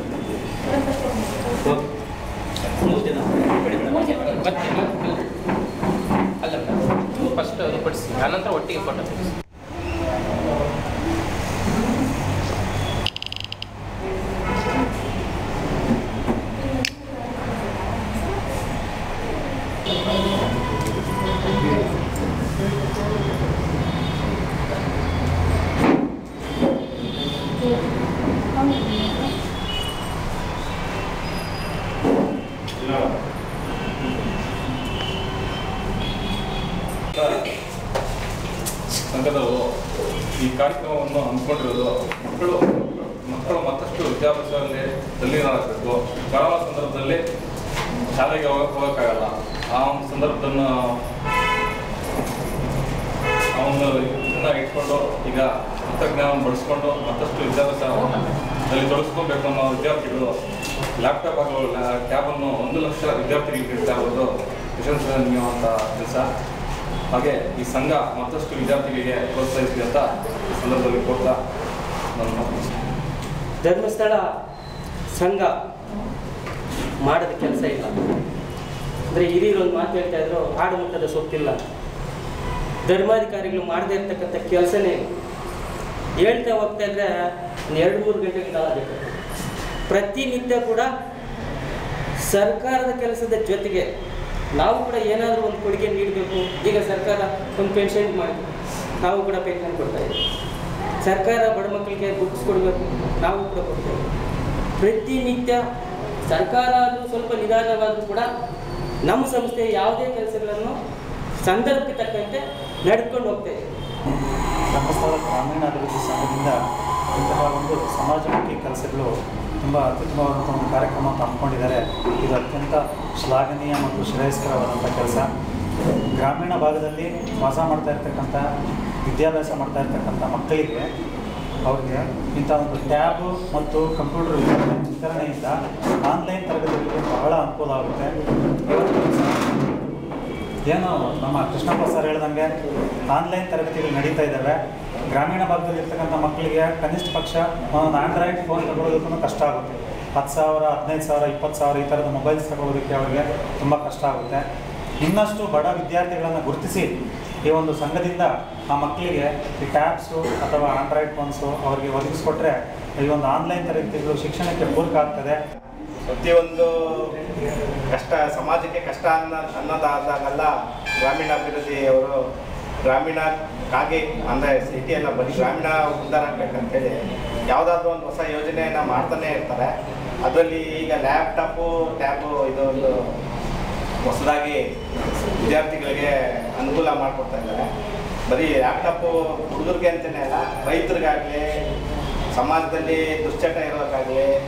ಬರ್ತೀನಿ. ಅಲ್ಲ ಫಸ್ಟ್ ಅದು ಕೊಡಿಸಿ ಆನಂತರ ಒಟ್ಟಿಗೆ ಫೋಟೋ ತೆಗೆಸಿ ಸಂಘದವರು ಈ ಕಾರ್ಯಕ್ರಮವನ್ನು ಹಮ್ಮಿಕೊಂಡಿರೋದು ಮಕ್ಕಳು ಮಕ್ಕಳು ಮತ್ತಷ್ಟು ವಿದ್ಯಾಭ್ಯಾಸದಲ್ಲಿ ತಲ್ಲೀನರಾಗಬೇಕು ಕೊರೋನಾ ಸಂದರ್ಭದಲ್ಲಿ ಶಾಲೆಗೆ ಹೋಗ ಹೋಗೋಕ್ಕಾಗಲ್ಲ ಆ ಒಂದು ಸಂದರ್ಭದನ್ನು ಆ ಒಂದು ಇದನ್ನ ಇಟ್ಕೊಂಡು ಈಗ ತಂತ್ರಜ್ಞಾನವನ್ನು ಬಳಸ್ಕೊಂಡು ಮತ್ತಷ್ಟು ವಿದ್ಯಾಭ್ಯಾಸದಲ್ಲಿ ತೊಡಗಿಸ್ಕೊಬೇಕು ಅನ್ನೋ ವಿದ್ಯಾರ್ಥಿಗಳು ಲ್ಯಾಪ್ಟಾಪ್ ಹಾಗೂ ಟ್ಯಾಬನ್ನು ಒಂದು ಲಕ್ಷ ವಿದ್ಯಾರ್ಥಿಗಳಿಗೆ ನೀಡ್ತಾ ಇರೋದು ಪ್ರಶಂಸನೀಯವಂಥ ಕೆಲಸ ಹಾಗೆ ಈ ಸಂಘ ಮತ್ತಷ್ಟು ವಿದ್ಯಾರ್ಥಿಗಳಿಗೆ ಪ್ರೋತ್ಸಾಹಿಸಲಿ ಅಂತ ಈ ಸಂದರ್ಭದಲ್ಲಿ ಕೋರ್ತಾ ನನ್ನ ಮಾತು ಧರ್ಮಸ್ಥಳ ಸಂಘ ಮಾಡದ ಕೆಲಸ ಇಲ್ಲ ಅಂದರೆ ಹಿರಿಯರು ಒಂದು ಮಾತು ಹೇಳ್ತಾ ಇದ್ರು ಆಡು ಮುಟ್ಟದ ಸೊಪ್ಪಿಲ್ಲ ಧರ್ಮಾಧಿಕಾರಿಗಳು ಮಾಡದೇ ಇರ್ತಕ್ಕಂಥ ಕೆಲಸನೇ ಇಲ್ಲ. ಹೇಳ್ತಾ ಹೋಗ್ತಾ ಇದ್ರೆ ಒಂದು ಎರಡು ಮೂರು ಗಂಟೆಗೆ ಕಾಲ ಬೇಕು ಪ್ರತಿನಿತ್ಯ ಕೂಡ ಸರ್ಕಾರದ ಕೆಲಸದ ಜೊತೆಗೆ ನಾವು ಕೂಡ ಏನಾದರೂ ಒಂದು ಕೊಡುಗೆ ನೀಡಬೇಕು ಈಗ ಸರ್ಕಾರ ಒಂದು ಪೆನ್ಷನ್ ಮಾಡಿದೆ ನಾವು ಕೂಡ ಪೆನ್ಷನ್ ಕೊಡ್ತಾ ಇದ್ದೀವಿ ಸರ್ಕಾರ ಬಡ ಮಕ್ಕಳಿಗೆ ಬುಕ್ಸ್ ಕೊಡಬೇಕು ನಾವು ಕೂಡ ಕೊಡ್ತೇವೆ ಪ್ರತಿನಿತ್ಯ ಸರ್ಕಾರ ಆದರೂ ಸ್ವಲ್ಪ ನಿಧಾನವಾದರೂ ಕೂಡ ನಮ್ಮ ಸಂಸ್ಥೆ ಯಾವುದೇ ಕೆಲಸಗಳನ್ನು ಸಂದರ್ಭಕ್ಕೆ ತಕ್ಕಂತೆ ನಡೆದುಕೊಂಡು ಹೋಗ್ತಾ ಇದೆ ಧರ್ಮಸ್ಥಳ ಗ್ರಾಮೀಣ ಅಭಿವೃದ್ಧಿ ಸಂಘದಿಂದ ಇಂತಹ ಒಂದು ಸಮಾಜಮುಖಿ ಕೆಲಸಗಳು ತುಂಬ ಅತ್ಯುತ್ತಮವಾದಂಥ ಒಂದು ಕಾರ್ಯಕ್ರಮ ಹಮ್ಮಿಕೊಂಡಿದ್ದಾರೆ ಇದು ಅತ್ಯಂತ ಶ್ಲಾಘನೀಯ ಮತ್ತು ಶ್ರೇಯಸ್ಕರವಾದಂಥ ಕೆಲಸ ಗ್ರಾಮೀಣ ಭಾಗದಲ್ಲಿ ವಾಸ ಮಾಡ್ತಾ ಇರ್ತಕ್ಕಂಥ ವಿದ್ಯಾಭ್ಯಾಸ ಮಾಡ್ತಾ ಇರ್ತಕ್ಕಂಥ ಮಕ್ಕಳಿಗೆ ಅವ್ರಿಗೆ ಇಂಥ ಒಂದು ಟ್ಯಾಬು ಮತ್ತು ಕಂಪ್ಯೂಟರ್ ವಿತರಣೆ ವಿತರಣೆಯಿಂದ ಆನ್ಲೈನ್ ತರಗತಿಗಳಿಗೆ ಬಹಳ ಅನುಕೂಲ ಆಗುತ್ತೆ ಇವತ್ತು ದಿವಸ ಏನು ನಮ್ಮ ಕೃಷ್ಣಪ್ಪ ಸರ್ ಹೇಳ್ದಂಗೆ ಆನ್ಲೈನ್ ತರಗತಿಗಳು ನಡೀತಾ ಇದ್ದಾವೆ ಗ್ರಾಮೀಣ ಭಾಗದಲ್ಲಿ ಇರ್ತಕ್ಕಂಥ ಮಕ್ಕಳಿಗೆ ಕನಿಷ್ಠ ಪಕ್ಷ ಒಂದು ಆಂಡ್ರಾಯ್ಡ್ ಫೋನ್ ತಗೊಳ್ಳೋದಕ್ಕೂ ಕಷ್ಟ ಆಗುತ್ತೆ ಹತ್ತು ಸಾವಿರ ಹದಿನೈದು ಸಾವಿರ ಇಪ್ಪತ್ತು ಸಾವಿರ ಈ ಥರದ ಮೊಬೈಲ್ಸ್ ತಗೊಳ್ಳೋದಕ್ಕೆ ಅವರಿಗೆ ತುಂಬ ಕಷ್ಟ ಆಗುತ್ತೆ ಇನ್ನಷ್ಟು ಬಡ ವಿದ್ಯಾರ್ಥಿಗಳನ್ನು ಗುರುತಿಸಿ ಈ ಒಂದು ಸಂಘದಿಂದ ಆ ಮಕ್ಕಳಿಗೆ ಈ ಟ್ಯಾಬ್ಸು ಅಥವಾ ಆಂಡ್ರಾಯ್ಡ್ ಫೋನ್ಸು ಅವರಿಗೆ ಒದಗಿಸ್ಕೊಟ್ರೆ ಈ ಒಂದು ಆನ್ಲೈನ್ ತರಗತಿಗಳು ಶಿಕ್ಷಣಕ್ಕೆ ಪೂರಕ ಆಗ್ತದೆ ಪ್ರತಿಯೊಂದು ಕಷ್ಟ ಸಮಾಜಕ್ಕೆ ಕಷ್ಟ ಅನ್ನ ಅನ್ನೋದಾದಾಗೆಲ್ಲ ಗ್ರಾಮೀಣಾಭಿವೃದ್ಧಿಯವರು ಗ್ರಾಮೀಣಕ್ಕಾಗಿ ಅಂದರೆ ಸಿಟಿಯಲ್ಲ ಬರೀ ಗ್ರಾಮೀಣ ಉದ್ಧಾರ ಆಗ್ಬೇಕಂತೇಳಿ ಯಾವುದಾದ್ರೂ ಒಂದು ಹೊಸ ಯೋಜನೆಯನ್ನು ಮಾಡ್ತಾನೆ ಇರ್ತಾರೆ ಅದರಲ್ಲಿ ಈಗ ಲ್ಯಾಪ್ಟಾಪು ಟ್ಯಾಬು ಇದೊಂದು ಹೊಸದಾಗಿ ವಿದ್ಯಾರ್ಥಿಗಳಿಗೆ ಅನುಕೂಲ ಮಾಡಿಕೊಡ್ತಾ ಇದ್ದಾರೆ ಬರೀ ಲ್ಯಾಪ್ಟಾಪು ಹುಡುಗರಿಗೆ ಅಂತಲೇ ಅಲ್ಲ ರೈತರಿಗಾಗಲಿ ಸಮಾಜದಲ್ಲಿ ದುಶ್ಚಟ ಇರೋಕ್ಕಾಗಲಿ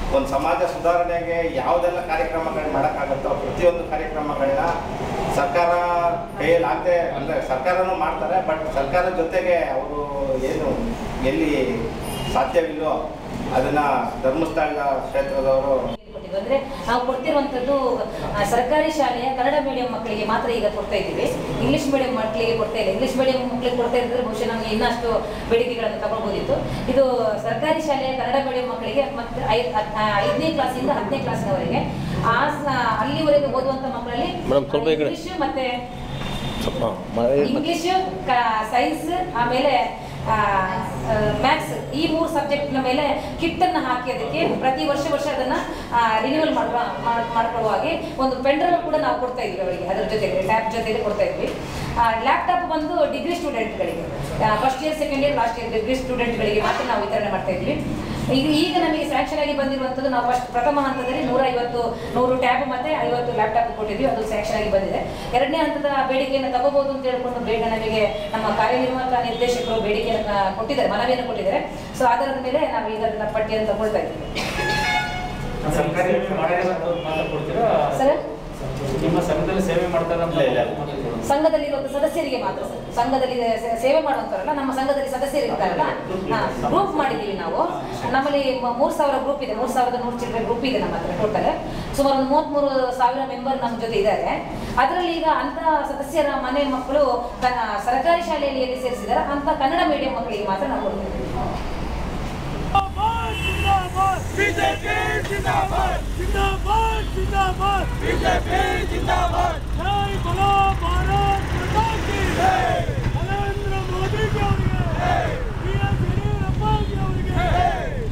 ಒಂದು ಸಮಾಜ ಸುಧಾರಣೆಗೆ ಯಾವುದೆಲ್ಲ ಕಾರ್ಯಕ್ರಮಗಳು ಮಾಡೋಕ್ಕಾಗುತ್ತೋ ಪ್ರತಿಯೊಂದು ಕಾರ್ಯಕ್ರಮಗಳನ್ನ ಸರ್ಕಾರ ಕೈಯಲ್ಲಿ ಆಗದೆ ಅಂದರೆ ಸರ್ಕಾರನೂ ಮಾಡ್ತಾರೆ ಬಟ್ ಸರ್ಕಾರದ ಜೊತೆಗೆ ಅವರು ಏನು ಎಲ್ಲಿ ಸಾಧ್ಯವಿಲ್ಲೋ ಅದನ್ನು ಧರ್ಮಸ್ಥಳ ಕ್ಷೇತ್ರದವರು ಕೊಟ್ಟಿದ್ದು ಅಂದ್ರೆ ನಾವು ಕೊಡ್ತಿರುವಂತದ್ದು ಆ, ಸರ್ಕಾರಿ ಶಾಲೆಯ ಕನ್ನಡ ಮೀಡಿಯಂ ಮಕ್ಕಳಿಗೆ ಮಾತ್ರ ಈಗ ಕೊಡ್ತಾ ಇದ್ದೀವಿ ಇಂಗ್ಲಿಷ್ ಮೀಡಿಯಂ ಮಕ್ಕಳಿಗೆ ಕೊಡ್ತಾ ಇಲ್ಲ ಇಂಗ್ಲಿಷ್ ಮೀಡಿಯಂ ಮಕ್ಕಳಿಗೆ ಕೊಡ್ತಾ ಇದ್ರೆ ಬಹುಶಃ ನಮಗೆ ಇನ್ನಷ್ಟು ಬೇಡಿಕೆಗಳನ್ನು ತಗೊಳ್ಬೋದಿತ್ತು ಇದು ಸರ್ಕಾರಿ ಶಾಲೆಯ ಕನ್ನಡ ಮೀಡಿಯಂ ಮಕ್ಕಳಿಗೆ ಮತ್ತೆ ಐ- ಹತ್- ಆ, ಐದನೇ ಕ್ಲಾಸಿಂದ ಹತ್ತನೇ ಕ್ಲಾಸ್ನವರೆಗೆ ಆ ಸ- ಅಲ್ಲಿವರೆಗೆ ಓದುವಂತ ಮಕ್ಕಳಲ್ಲಿ ಮೇಡಮ್, ಸ್ವಲ್ಪ ಈ ಕಡೆ. ಇಂಗ್ಲಿಷ್ ಮತ್ತೆ ಇಂಗ್ಲಿಷ್ ಸೈನ್ಸ್ ಆಮೇಲೆ ಮ್ಯಾಥ್ಸ್ ಈ ಮೂರು ಸಬ್ಜೆಕ್ಟ್ನ ಮೇಲೆ ಕಿಟ್ ಅನ್ನ ಹಾಕಿ ಅದಕ್ಕೆ ಪ್ರತಿ ವರ್ಷ ವರ್ಷ ಅದನ್ನ ರಿನ್ಯೂವಲ್ ಮಾಡುವ ಮಾಡ್- ಮಾಡ್ಕೊಳ್ಳುವ ಹಾಗೆ ಒಂದು ಪೆಂಡ್ರೈವ್ ಕೂಡ ನಾವು ಕೊಡ್ತಾ ಇದ್ವಿ ಅವರಿಗೆ ಅದ್ರ ಜೊತೆಗೆ ಟ್ಯಾಬ್ ಜೊತೆಗೆ ಕೊಡ್ತಾ ಇದ್ವಿ ಲ್ಯಾಪ್ಟಾಪ್ ಬಂದು ಡಿಗ್ರಿ ಸ್ಟೂಡೆಂಟ್ಗಳಿಗೆ first year second year last year degree ಸ್ಟೂಡೆಂಟ್ಗಳಿಗೆ ಮಾತ್ರ ನಾವು ವಿತರಣೆ ಮಾಡ್ತಾ ಇದ್ವಿ ಈಗ ಈಗ ನಮಗೆ ಸ್ಯಾಂಕ್ಷನ್ ಆಗಿ ಬಂದಿರುವಂಥದ್ದು ನಾವು ಫಸ್ಟ್ ಪ್ರಥಮ ಹಂತದಲ್ಲಿ ನೂರ ಐವತ್ತು ನೂರು ಟ್ಯಾಬ್ ಮತ್ತೆ ಐವತ್ತು ಲ್ಯಾಪ್ಟಾಪ್ ಕೊಟ್ಟಿದ್ವಿ ಅದು ಸ್ಯಾಂಕ್ಷನ್ ಆಗಿ ಬಂದಿದೆ ಎರಡನೇ ಹಂತದ ಬೇಡಿಕೆಯನ್ನು ತಗೋಬಹುದು ಅಂತ ಹೇಳ್ಕೊಂಡು ಬೇಗ ನಮಗೆ ನಮ್ಮ ಕಾರ್ಯನಿರ್ವಾಹಕ ನಿರ್ದೇಶಕರು ಬೇಡಿಕೆಯನ್ನು ಕೊಟ್ಟಿದ್ದಾರೆ ಮನವಿಯನ್ನು ಕೊಟ್ಟಿದ್ದಾರೆ ಸೊ ಆಧಾರದ ಮೇಲೆ ನಾವು ಈಗ ಅದನ್ನ ಪಟ್ಟಿಯನ್ನು ತಗೊಳ್ತಾ ಇದ್ದೀವಿ ಸರ್ಕಾರಿ ಮಾಡಿರೋಂಥದ್ದು ಮಾತ್ರ ಕೊಡ್ತೀರಾ ಸರ್ ನಿಮ್ಮ ಸಂಘದಲ್ಲಿ ಸೇವೆ ಮಾಡ್ತಾ ಇರೋಂಥ ಸಂಘದಲ್ಲಿರುವ ಸದಸ್ಯರಿಗೆ ಮಾತ್ರ ಸರ್ ಸಂಘದಲ್ಲಿ ಸೇ- ಸೇವೆ ಮಾಡುವಂತರಲ್ಲ ನಮ್ಮ ಸಂಘದಲ್ಲಿ ಸದಸ್ಯರು ಇರ್ತಾರಲ್ಲ ಗ್ರೂಪ್ ಮಾಡಿದ್ದೀವಿ ನಾವು ನಮ್ಮಲ್ಲಿ ಮ- ಮೂರ್ ಸಾವಿರ ಗ್ರೂಪ್ ಇದೆ ಮೂರ್ ಸಾವಿರದ ನೂರು ಚಿಲ್ಲರೆ ಗ್ರೂಪ್ ಇದೆ ನಮ್ಮ ಹತ್ರ ಟೋಟಲ್ ಸುಮಾರು ಒಂದು ಮೂವತ್ಮೂರು ಸಾವಿರ ಮೆಂಬರ್ ನಮ್ಮ ಜೊತೆ ಇದ್ದಾರೆ ಅದರಲ್ಲಿ ಈಗ ಅಂತ ಸದಸ್ಯರ ಮನೆ ಮಕ್ಕಳು ಕ- ಸರ್ಕಾರಿ ಶಾಲೆಯಲ್ಲಿ ಎಲ್ಲಿ ಸೇರಿಸಿದ್ದಾರೆ ಅಂತ ಕನ್ನಡ ಮೀಡಿಯಂ ಮಕ್ಕಳಿಗೆ ಮಾತ್ರ ನಾವು ಕೊಡ್ತೀವಿ ಬಿಜೆಪಿ ಜಿಂದಾಬಾದ್ ಜಿಂದಾಬಾದ್ ಜಿಂದಾಬಾದ್ ಬಿಜೆಪಿ ಜಿಂದಾಬಾದ್ ಜೈ ಬಲೋ ಭಾರತ್ ಮಾತಾ ಕಿ ನರೇಂದ್ರ ಮೋದಿ ಜಿ ಅವರಿಗೆ ಬಿ ಎಸ್ ಯಡಿಯೂರಪ್ಪ ಜಿ ಅವರಿಗೆ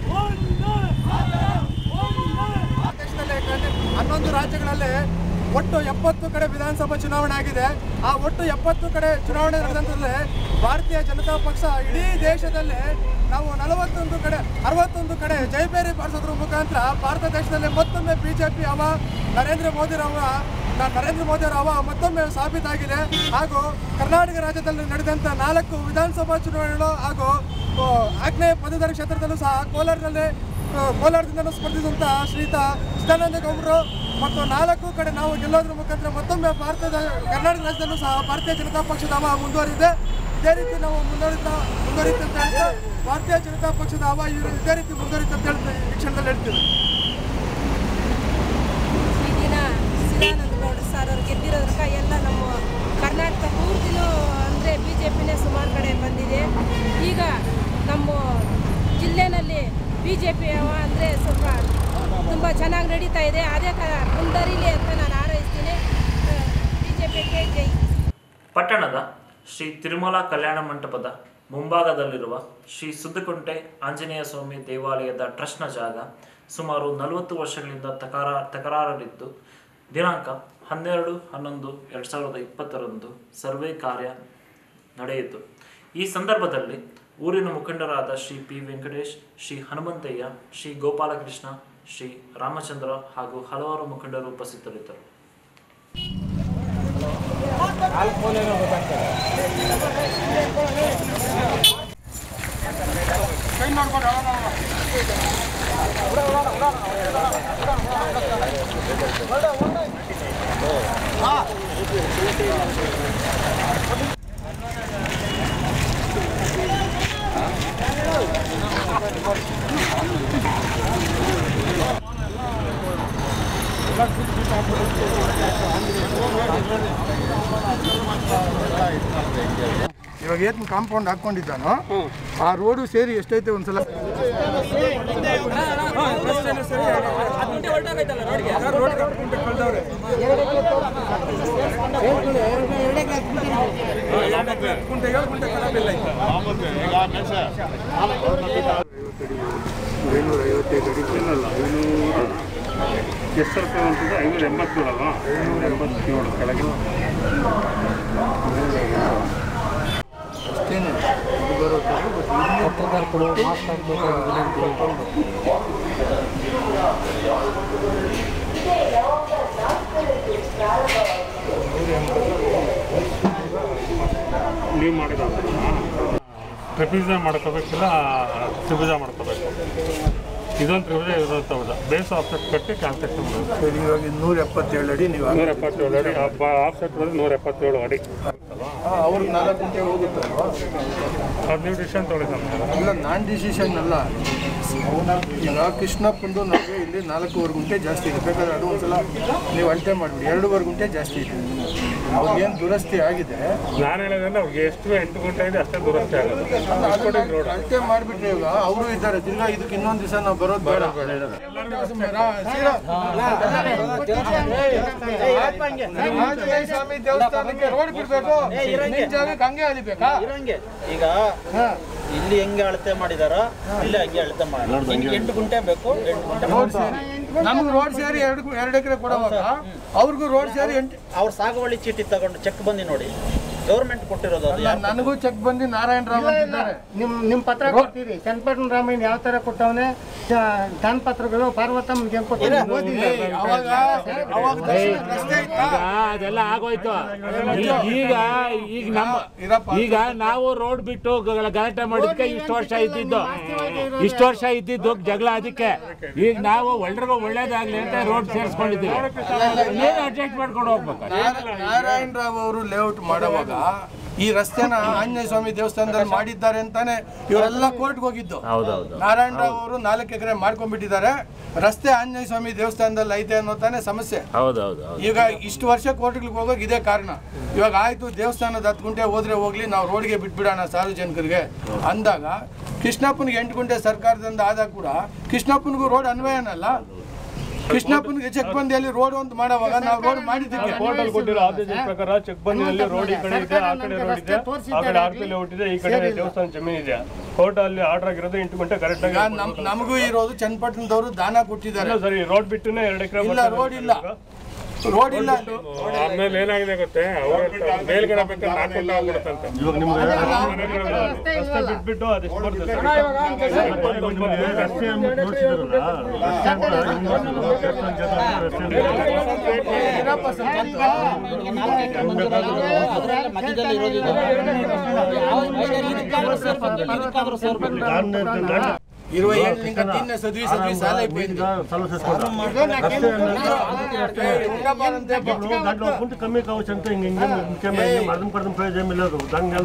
ದೇಶದಲ್ಲಿ ಹನ್ನೊಂದು ರಾಜ್ಯಗಳಲ್ಲಿ ಒಟ್ಟು ಎಪ್ಪತ್ತು ಕಡೆ ವಿಧಾನಸಭಾ ಚುನಾವಣೆ ಆಗಿದೆ ಆ ಒಟ್ಟು ಎಪ್ಪತ್ತು ಕಡೆ ಚುನಾವಣೆ ನಡೆದಂತಲ್ಲಿ ಭಾರತೀಯ ಜನತಾ ಪಕ್ಷ ಇಡೀ ದೇಶದಲ್ಲಿ ನಾವು ನಲವತ್ತೊಂದು ಕಡೆ ಅರವತ್ತೊಂದು ಕಡೆ ಜೈಬೇರಿ ಬಾರಿಸೋದ್ರ ಮುಖಾಂತರ ಭಾರತ ದೇಶದಲ್ಲಿ ಮತ್ತೊಮ್ಮೆ ಬಿಜೆಪಿ ಅವ ನರೇಂದ್ರ ಮೋದಿ ರವ ನ- ನರೇಂದ್ರ ಮೋದಿ ಅವರ ಅವ ಮತ್ತೊಮ್ಮೆ ಸಾಬೀತಾಗಿದೆ ಹಾಗೂ ಕರ್ನಾಟಕ ರಾಜ್ಯದಲ್ಲಿ ನಡೆದಂಥ ನಾಲ್ಕು ವಿಧಾನಸಭಾ ಚುನಾವಣೆಗಳು ಹಾಗೂ ಆ, ಆಗ್ನೇಯ ಪದವೀಧರ ಕ್ಷೇತ್ರದಲ್ಲೂ ಸಹ ಕೋಲಾರದಲ್ಲಿ ಆ, ಕೋಲಾರದಿಂದಲೂ ಸ್ಪರ್ಧಿಸಿದಂಥ ಶ್ರೀಯುತ ಚಿದಾನಂದ ಗೌಡರು ಮತ್ತು ನಾಲ್ಕು ಕಡೆ ನಾವು ಗೆಲ್ಲೋದ್ರ ಮುಖಾಂತರ ಮತ್ತೊಮ್ಮೆ ಭಾರತದ ಕರ್ನಾಟಕ ರಾಜ್ಯದಲ್ಲೂ ಸಹ ಭಾರತೀಯ ಜನತಾ ಪಕ್ಷದ ಹವ ಮುಂದುವರಿದೆ ಇದೇ ರೀತಿ ನಾವು ಮುಂದುವರಿತಾ ಮುಂದುವರಿತೆ ಅಂತ ಹೇಳ್ತಾ ಭಾರತೀಯ ಜನತಾ ಪಕ್ಷದ ಹವ ಇವರು ಇದೇ ರೀತಿ ಮುಂದುವರಿತೆ ಅಂತ ಹೇಳ್ತಾ ಈ ಕ್ಷಣದಲ್ಲಿ ಹೇಳ್ತೀವಿ ಈ ದಿನ ಸಿದಾನಂದ ಗೌಡ ಸರ್ ಅವ್ರು ಗೆದ್ದಿರೋದ್ರಕ ಎಲ್ಲ ನಮ್ಮ ಕರ್ನಾಟಕ ಪೂರ್ತಿನೂ ಅಂದರೆ ಬಿ ಜೆ ಪಿನೇ ಸುಮಾರು ಕಡೆ ಬಂದಿದೆ ಈಗ ನಮ್ಮ ಜಿಲ್ಲೆನಲ್ಲಿ ಬಿ ಜೆ ಪಿ ಅಂದರೆ ಸ್ವಲ್ಪ ತುಂಬ ಚೆನ್ನಾಗಿ ನಡೀತಾ ಇದೆ ಅದೇ ಥರ ಮುಂದರಿಲಿ ಅಂತ ನಾನು ಹಾರೈಸ್ತೀನಿ ಬಿ ಜೆ ಪಿಗೆ ಜೈ ಪಟ್ಟಣದ ಶ್ರೀ ತಿರುಮಲ ಕಲ್ಯಾಣ ಮಂಟಪದ ಮುಂಭಾಗದಲ್ಲಿರುವ ಶ್ರೀ ಸುದ್ದಕುಂಟೆ ಆಂಜನೇಯ ಸ್ವಾಮಿ ದೇವಾಲಯದ ಟ್ರಸ್ಟ್ನ ಜಾಗ ಸುಮಾರು ನಲವತ್ತು ವರ್ಷಗಳಿಂದ ತಕರ ತಕರಾರಲ್ಲಿದ್ದು ದಿನಾಂಕ ಹನ್ನೆರಡು ಹನ್ನೊಂದು ಎರಡು ಸಾವಿರದ ಇಪ್ಪತ್ತರಂದು ಸರ್ವೆ ಕಾರ್ಯ ನಡೆಯಿತು ಈ ಸಂದರ್ಭದಲ್ಲಿ ಊರಿನ ಮುಖಂಡರಾದ ಶ್ರೀ ಪಿ ವೆಂಕಟೇಶ್ ಶ್ರೀ ಹನುಮಂತಯ್ಯ ಶ್ರೀ ಗೋಪಾಲಕೃಷ್ಣ ಶ್ರೀ ರಾಮಚಂದ್ರ ಹಾಗೂ ಹಲವಾರು ಮುಖಂಡರು ಉಪಸ್ಥಿತರಿದ್ದರು ಇವಾಗ ಏನು ಕಾಂಪೌಂಡ್ ಹಾಕೊಂಡಿದ್ದಾನೋ ಆ ರೋಡು ಸೇರಿ ಎಷ್ಟೈತೆ ಒಂದ್ಸಲ ಐನೂರ ಐವತ್ತೈದು ಅಡಿ ಇಲ್ಲ ಐನೂರ ಎಷ್ಟು ರೂಪಾಯಿ ಅಂತಂದ್ರೆ ಐನೂರ ಎಂಬತ್ತೇಳು ಅಲ್ವಾ ಐನೂರ ಎಂಬತ್ತೇಳು ಕೆಳಗೆ ಅಷ್ಟೇನೆ ಇದು ಬರೋದು ಪತ್ರಕಾರ ಕೊಡುವ ಮಾಸ್ಕ್ ಹಾಕ್ಬೇಕಾಗಿಲ್ಲ ಅಂತ ಹೇಳ್ಕೊಂಡು ನೀವು ಮಾಡಿದ ಟ್ರಿಪಿಜ ಮಾಡ್ಕೋಬೇಕಿಲ್ಲ ತ್ರಿಭುಜ ಮಾಡ್ಕೋಬೇಕು ಇದೊಂದು ತ್ರಿಭುಜ ಇದೊಂದು ತ್ರಿಭುಜ ಬೇಸ್ ಆಫ್ಸೆಟ್ ಕಟ್ಟಿ ಕ್ಯಾಲ್ಕುಲೇಷನ್ ಮಾಡೋದು ಇವಾಗ ನೂರ ಎಪ್ಪತ್ತೇಳು ಅಡಿ ನೀವು ನೂರ ಎಪ್ಪತ್ತೇಳು ಅಡಿ ಆಫ್ಸೆಟ್ ಬಂದ್ರೆ ನೂರ ಎಪ್ಪತ್ತೇಳು ಅಡಿ ಅವ್ರಿಗೆ ನಾಲ್ಕು ಗಂಟೆ ಹೋಗುತ್ತಲ್ವಾ ಅದು ನೀವು ಡಿಸಿಷನ್ ತೊಗೊಳ್ಳಿ ಇಲ್ಲ ನಾನ್ ಡಿಸಿಷನ್ ಅಲ್ಲ ಈಗ ಕೃಷ್ಣಪ್ಪಂದು ನಮಗೆ ಇಲ್ಲಿ ನಾಲ್ಕೂವರೆ ಗುಂಟೆ ಜಾಸ್ತಿ ಇದೆ ಬೇಕಾದ್ರೆ ಅದು ಒಂದ್ಸಲ ನೀವು ಅಳತೆ ಮಾಡಿಬಿಡಿ ಎರಡೂವರೆ ಗುಂಟೆ ಜಾಸ್ತಿ ಇದೆ ಅವ್ರಿಗೇನು ದುರಸ್ತಿ ಆಗಿದೆ ನಾನು ಹೇಳಿದ್ರೆ ಅವ್ರಿಗೆ ಎಷ್ಟು ಎಂಟು ಗಂಟೆ ಇದೆ ಅಷ್ಟೇ ದುರಸ್ತಿ ಆಗುತ್ತೆ ರೋಡ್ ಅಳತೆ ಮಾಡಿಬಿಟ್ರೆ ಈಗ ಅವರು ಇದ್ದಾರೆ ತಿರ್ಗಾ ಇದಕ್ಕೆ ಇನ್ನೊಂದು ದಿವಸ ನಾವು ಬರೋದು ಬೇಡ ಆಂಜನೇಯ ಸ್ವಾಮಿ ದೇವಸ್ಥಾನಕ್ಕೆ ರೋಡ್ ಬಿಡ್ಬೇಕು ನಿನ್ ಜಾಗಕ್ಕೆ ಹಂಗೆ ಅಳಿಬೇಕಾ ಇರಂಗೆ ಈಗ ಇಲ್ಲಿ ಹೆಂಗೆ ಅಳತೆ ಮಾಡಿದಾರ ಇಲ್ಲಿ ಹಂಗೆ ಅಳತೆ ಮಾಡಿ ಎಂಟು ಗುಂಟೆ ಬೇಕು ಎಂಟು ಗುಂಟೆ ರೋಡ್ ಸೇರಿ ನಮ್ಗೆ ರೋಡ್ ಸೇರಿ ಎರಡು ಎರಡು ಎಕರೆ ಕೊಡುವಾಗ ಅವ್ರಿಗೂ ರೋಡ್ ಸೇರಿ ಎಂಟು ಅವ್ರ ಸಾಗುವಳಿ ಚೀಟಿ ತಗೊಂಡು ಚೆಕ್ ಬಂದು ನೋಡಿ ಗೌರ್ಮೆಂಟ್ ಕೊಟ್ಟಿರೋದು ಅದು ಅಲ್ಲ, ನನಗೂ ಚೆಕ್ ಬಂದು ನಾರಾಯಣ ರಾವ್ ಅಂತಿದ್ದಾರೆ ನಿಮ್ ನಿಮ್ ಪತ್ರ ಕೊಡ್ತೀರಿ ಚನ್ನಪಟ್ಟಣ ರಾಮಯ್ಯ ಯಾವ ತರ ಕೊಟ್ಟವನೆ ದಾನ ಪತ್ರಗಳು ಪಾರ್ವತಮ್ಮನಿಗೆ ಹೆಂಗ್ ಕೊಟ್ಟಿಲ್ಲ ಅವಾಗ ಅವಾಗ ದರ್ಶನ ರಸ್ತೆ ಇತ್ತಾ? ಈಗ ಅದೆಲ್ಲ ಆಗೋಯ್ತು ಈ- ಈಗ ಈಗ ನಮ್ಮ ಈಗ ನಾವು ರೋಡ್ ಬಿಟ್ಟು ಗ- ಗಲಾಟೆ ಮಾಡಿದ್ಕೆ ಇಷ್ಟು ವರ್ಷ ಇದ್ದಿದ್ದು ಇಷ್ಟು ವರ್ಷ ಇದ್ದಿದ್ದು ಜಗಳ ಅದಕ್ಕೆ ಈಗ ನಾವು ಎಲ್ರಿಗೂ ಒಳ್ಳೇದಾಗ್ಲಿ ಅಂತ ರೋಡ್ ಸೇರಿಸ್ಕೊಂಡಿದ್ದೀವಿ ಏನು ಅಡ್ಜಸ್ಟ್ ಮಾಡ್ಕೊಂಡು ಹೋಗ್ಬೇಕು ನಾರ- ನಾರಾಯಣ ರಾವ್ ಅವರು ಲೇಔಟ್ ಮಾಡುವಾಗ ಈ ರಸ್ತೆನ ಆಂಜನೇಯ ಸ್ವಾಮಿ ದೇವಸ್ಥಾನದಲ್ಲಿ ಮಾಡಿದ್ದಾರೆ ಅಂತಾನೆ ಇವರೆಲ್ಲ ಕೋರ್ಟ್ಗೆ ಹೋಗಿದ್ದು ಹೌದೌದು ನಾರಾಯಣ ರಾವ್ ಅವರು ನಾಲ್ಕು ಎಕರೆ ಮಾಡ್ಕೊಂಡ್ಬಿಟ್ಟಿದ್ದಾರೆ ರಸ್ತೆ ಆಂಜನೇಯ ಸ್ವಾಮಿ ದೇವಸ್ಥಾನದಲ್ಲಿ ಐತೆ ಅನ್ನೋ ತಾನೇ ಸಮಸ್ಯೆ ಹೌದೌದು ಹೌದು ಈಗ ಇಷ್ಟು ವರ್ಷ ಕೋರ್ಟ್ಗಳಿಗೆ ಹೋಗೋಕೆ ಇದೇ ಕಾರಣ ಇವಾಗ ಆಯ್ತು ದೇವಸ್ಥಾನದ ಹತ್ತು ಗುಂಟೆ ಹೋದ್ರೆ ಹೋಗ್ಲಿ ನಾವು ರೋಡ್ಗೆ ಬಿಟ್ಬಿಡೋಣ ಸಾರ್ವಜನಿಕರಿಗೆ ಅಂದಾಗ ಕೃಷ್ಣಪ್ಪನಿಗೆ ಎಂಟು ಗುಂಟೆ ಸರ್ಕಾರದಿಂದ ಆದಾಗ ಕೂಡ ಕೃಷ್ಣಪ್ಪನಿಗೂ ರೋಡ್ ಅನ್ವಯನಲ್ಲ ಕೃಷ್ಣಪ್ಪನಿಗೆ ಚೆಕ್ ಬಂದಿಯಲ್ಲಿ ರೋಡ್ ಅಂತ ಮಾಡೋವಾಗ ನಾವು ರೋಡ್ ಮಾಡಿದ್ದೀವಿ ಕೋರ್ಟಲ್ಲಿ ಕೊಟ್ಟಿರೋ ಆದೇಶದ ಪ್ರಕಾರ ಚೆಕ್ ಬಂದಿನಲ್ಲಿ ರೋಡ್ ಈ ಕಡೆ ಇದೆ ಆ ಕಡೆ ರೋಡ್ ಇದೆ ಆ ಕಡೆ ಆರ್ ಪಿ ಲೇಔಟ್ ಇದೆ ಈ ಕಡೆ ದೇವಸ್ಥಾನ ಜಮೀನು ಇದೆ ಕೋರ್ಟ್ ಅಲ್ಲಿ ಆರ್ಡರ್ ಆಗಿರೋದು ಎಂಟು ಗಂಟೆ ಕರೆಕ್ಟ್ ಈಗ ಆಗಿ ನಮ್ ನಮಗೂ ಇರೋದು ಚನ್ನಪಟ್ಟಣದವರು ದಾನ ಕೊಟ್ಟಿದ್ದಾರೆ ಇಲ್ಲ ಸರಿ ರೋಡ್ ಬಿಟ್ಟುನೇ ಎರಡು ಎಕರೆ ಇಲ್ಲ ರೋಡ್ ಇಲ್ಲ ರೋಡ್ ಇಲ್ಲ ಆಮೇಲೆ ಏನಾಗಿದೆ ಗೊತ್ತೇ ಅವ್ರ ಮೇಲ್ಗಡೆ ಬೇಕಾದ್ರೆ ನಾಲ್ಕು ಆಗ್ಬಿಡುತ್ತಂತೆ ಇವಾಗ ನಿಮ್ಗೆ ರಸ್ತೆ ಬಿಟ್ಬಿಟ್ಟು ಅದೆಷ್ಟು ಬರ್ತದೆ ಮಧ್ಯದಲ್ಲಿ ಇರೋದು ಇದು. ಇದಕ್ಕಾದ್ರೂ ಸೇರ್ಪಂಗೆ ಇಲ್ಲ, ಇದಕ್ಕಾದ್ರೂ ಸೇರ್ಪಂಗೆ ఇరవై ఏళ్ళు ఇంకా తిన్న చదివి చదివి చాలా అయిపోయింది దాంట్లో ఒప్పుకుంటే కమ్మి కావచ్చు అంటే ఇంక ఇంకేం ఇంకేం మరణం పడడం ప్రయోజనం లేదు దాన్ని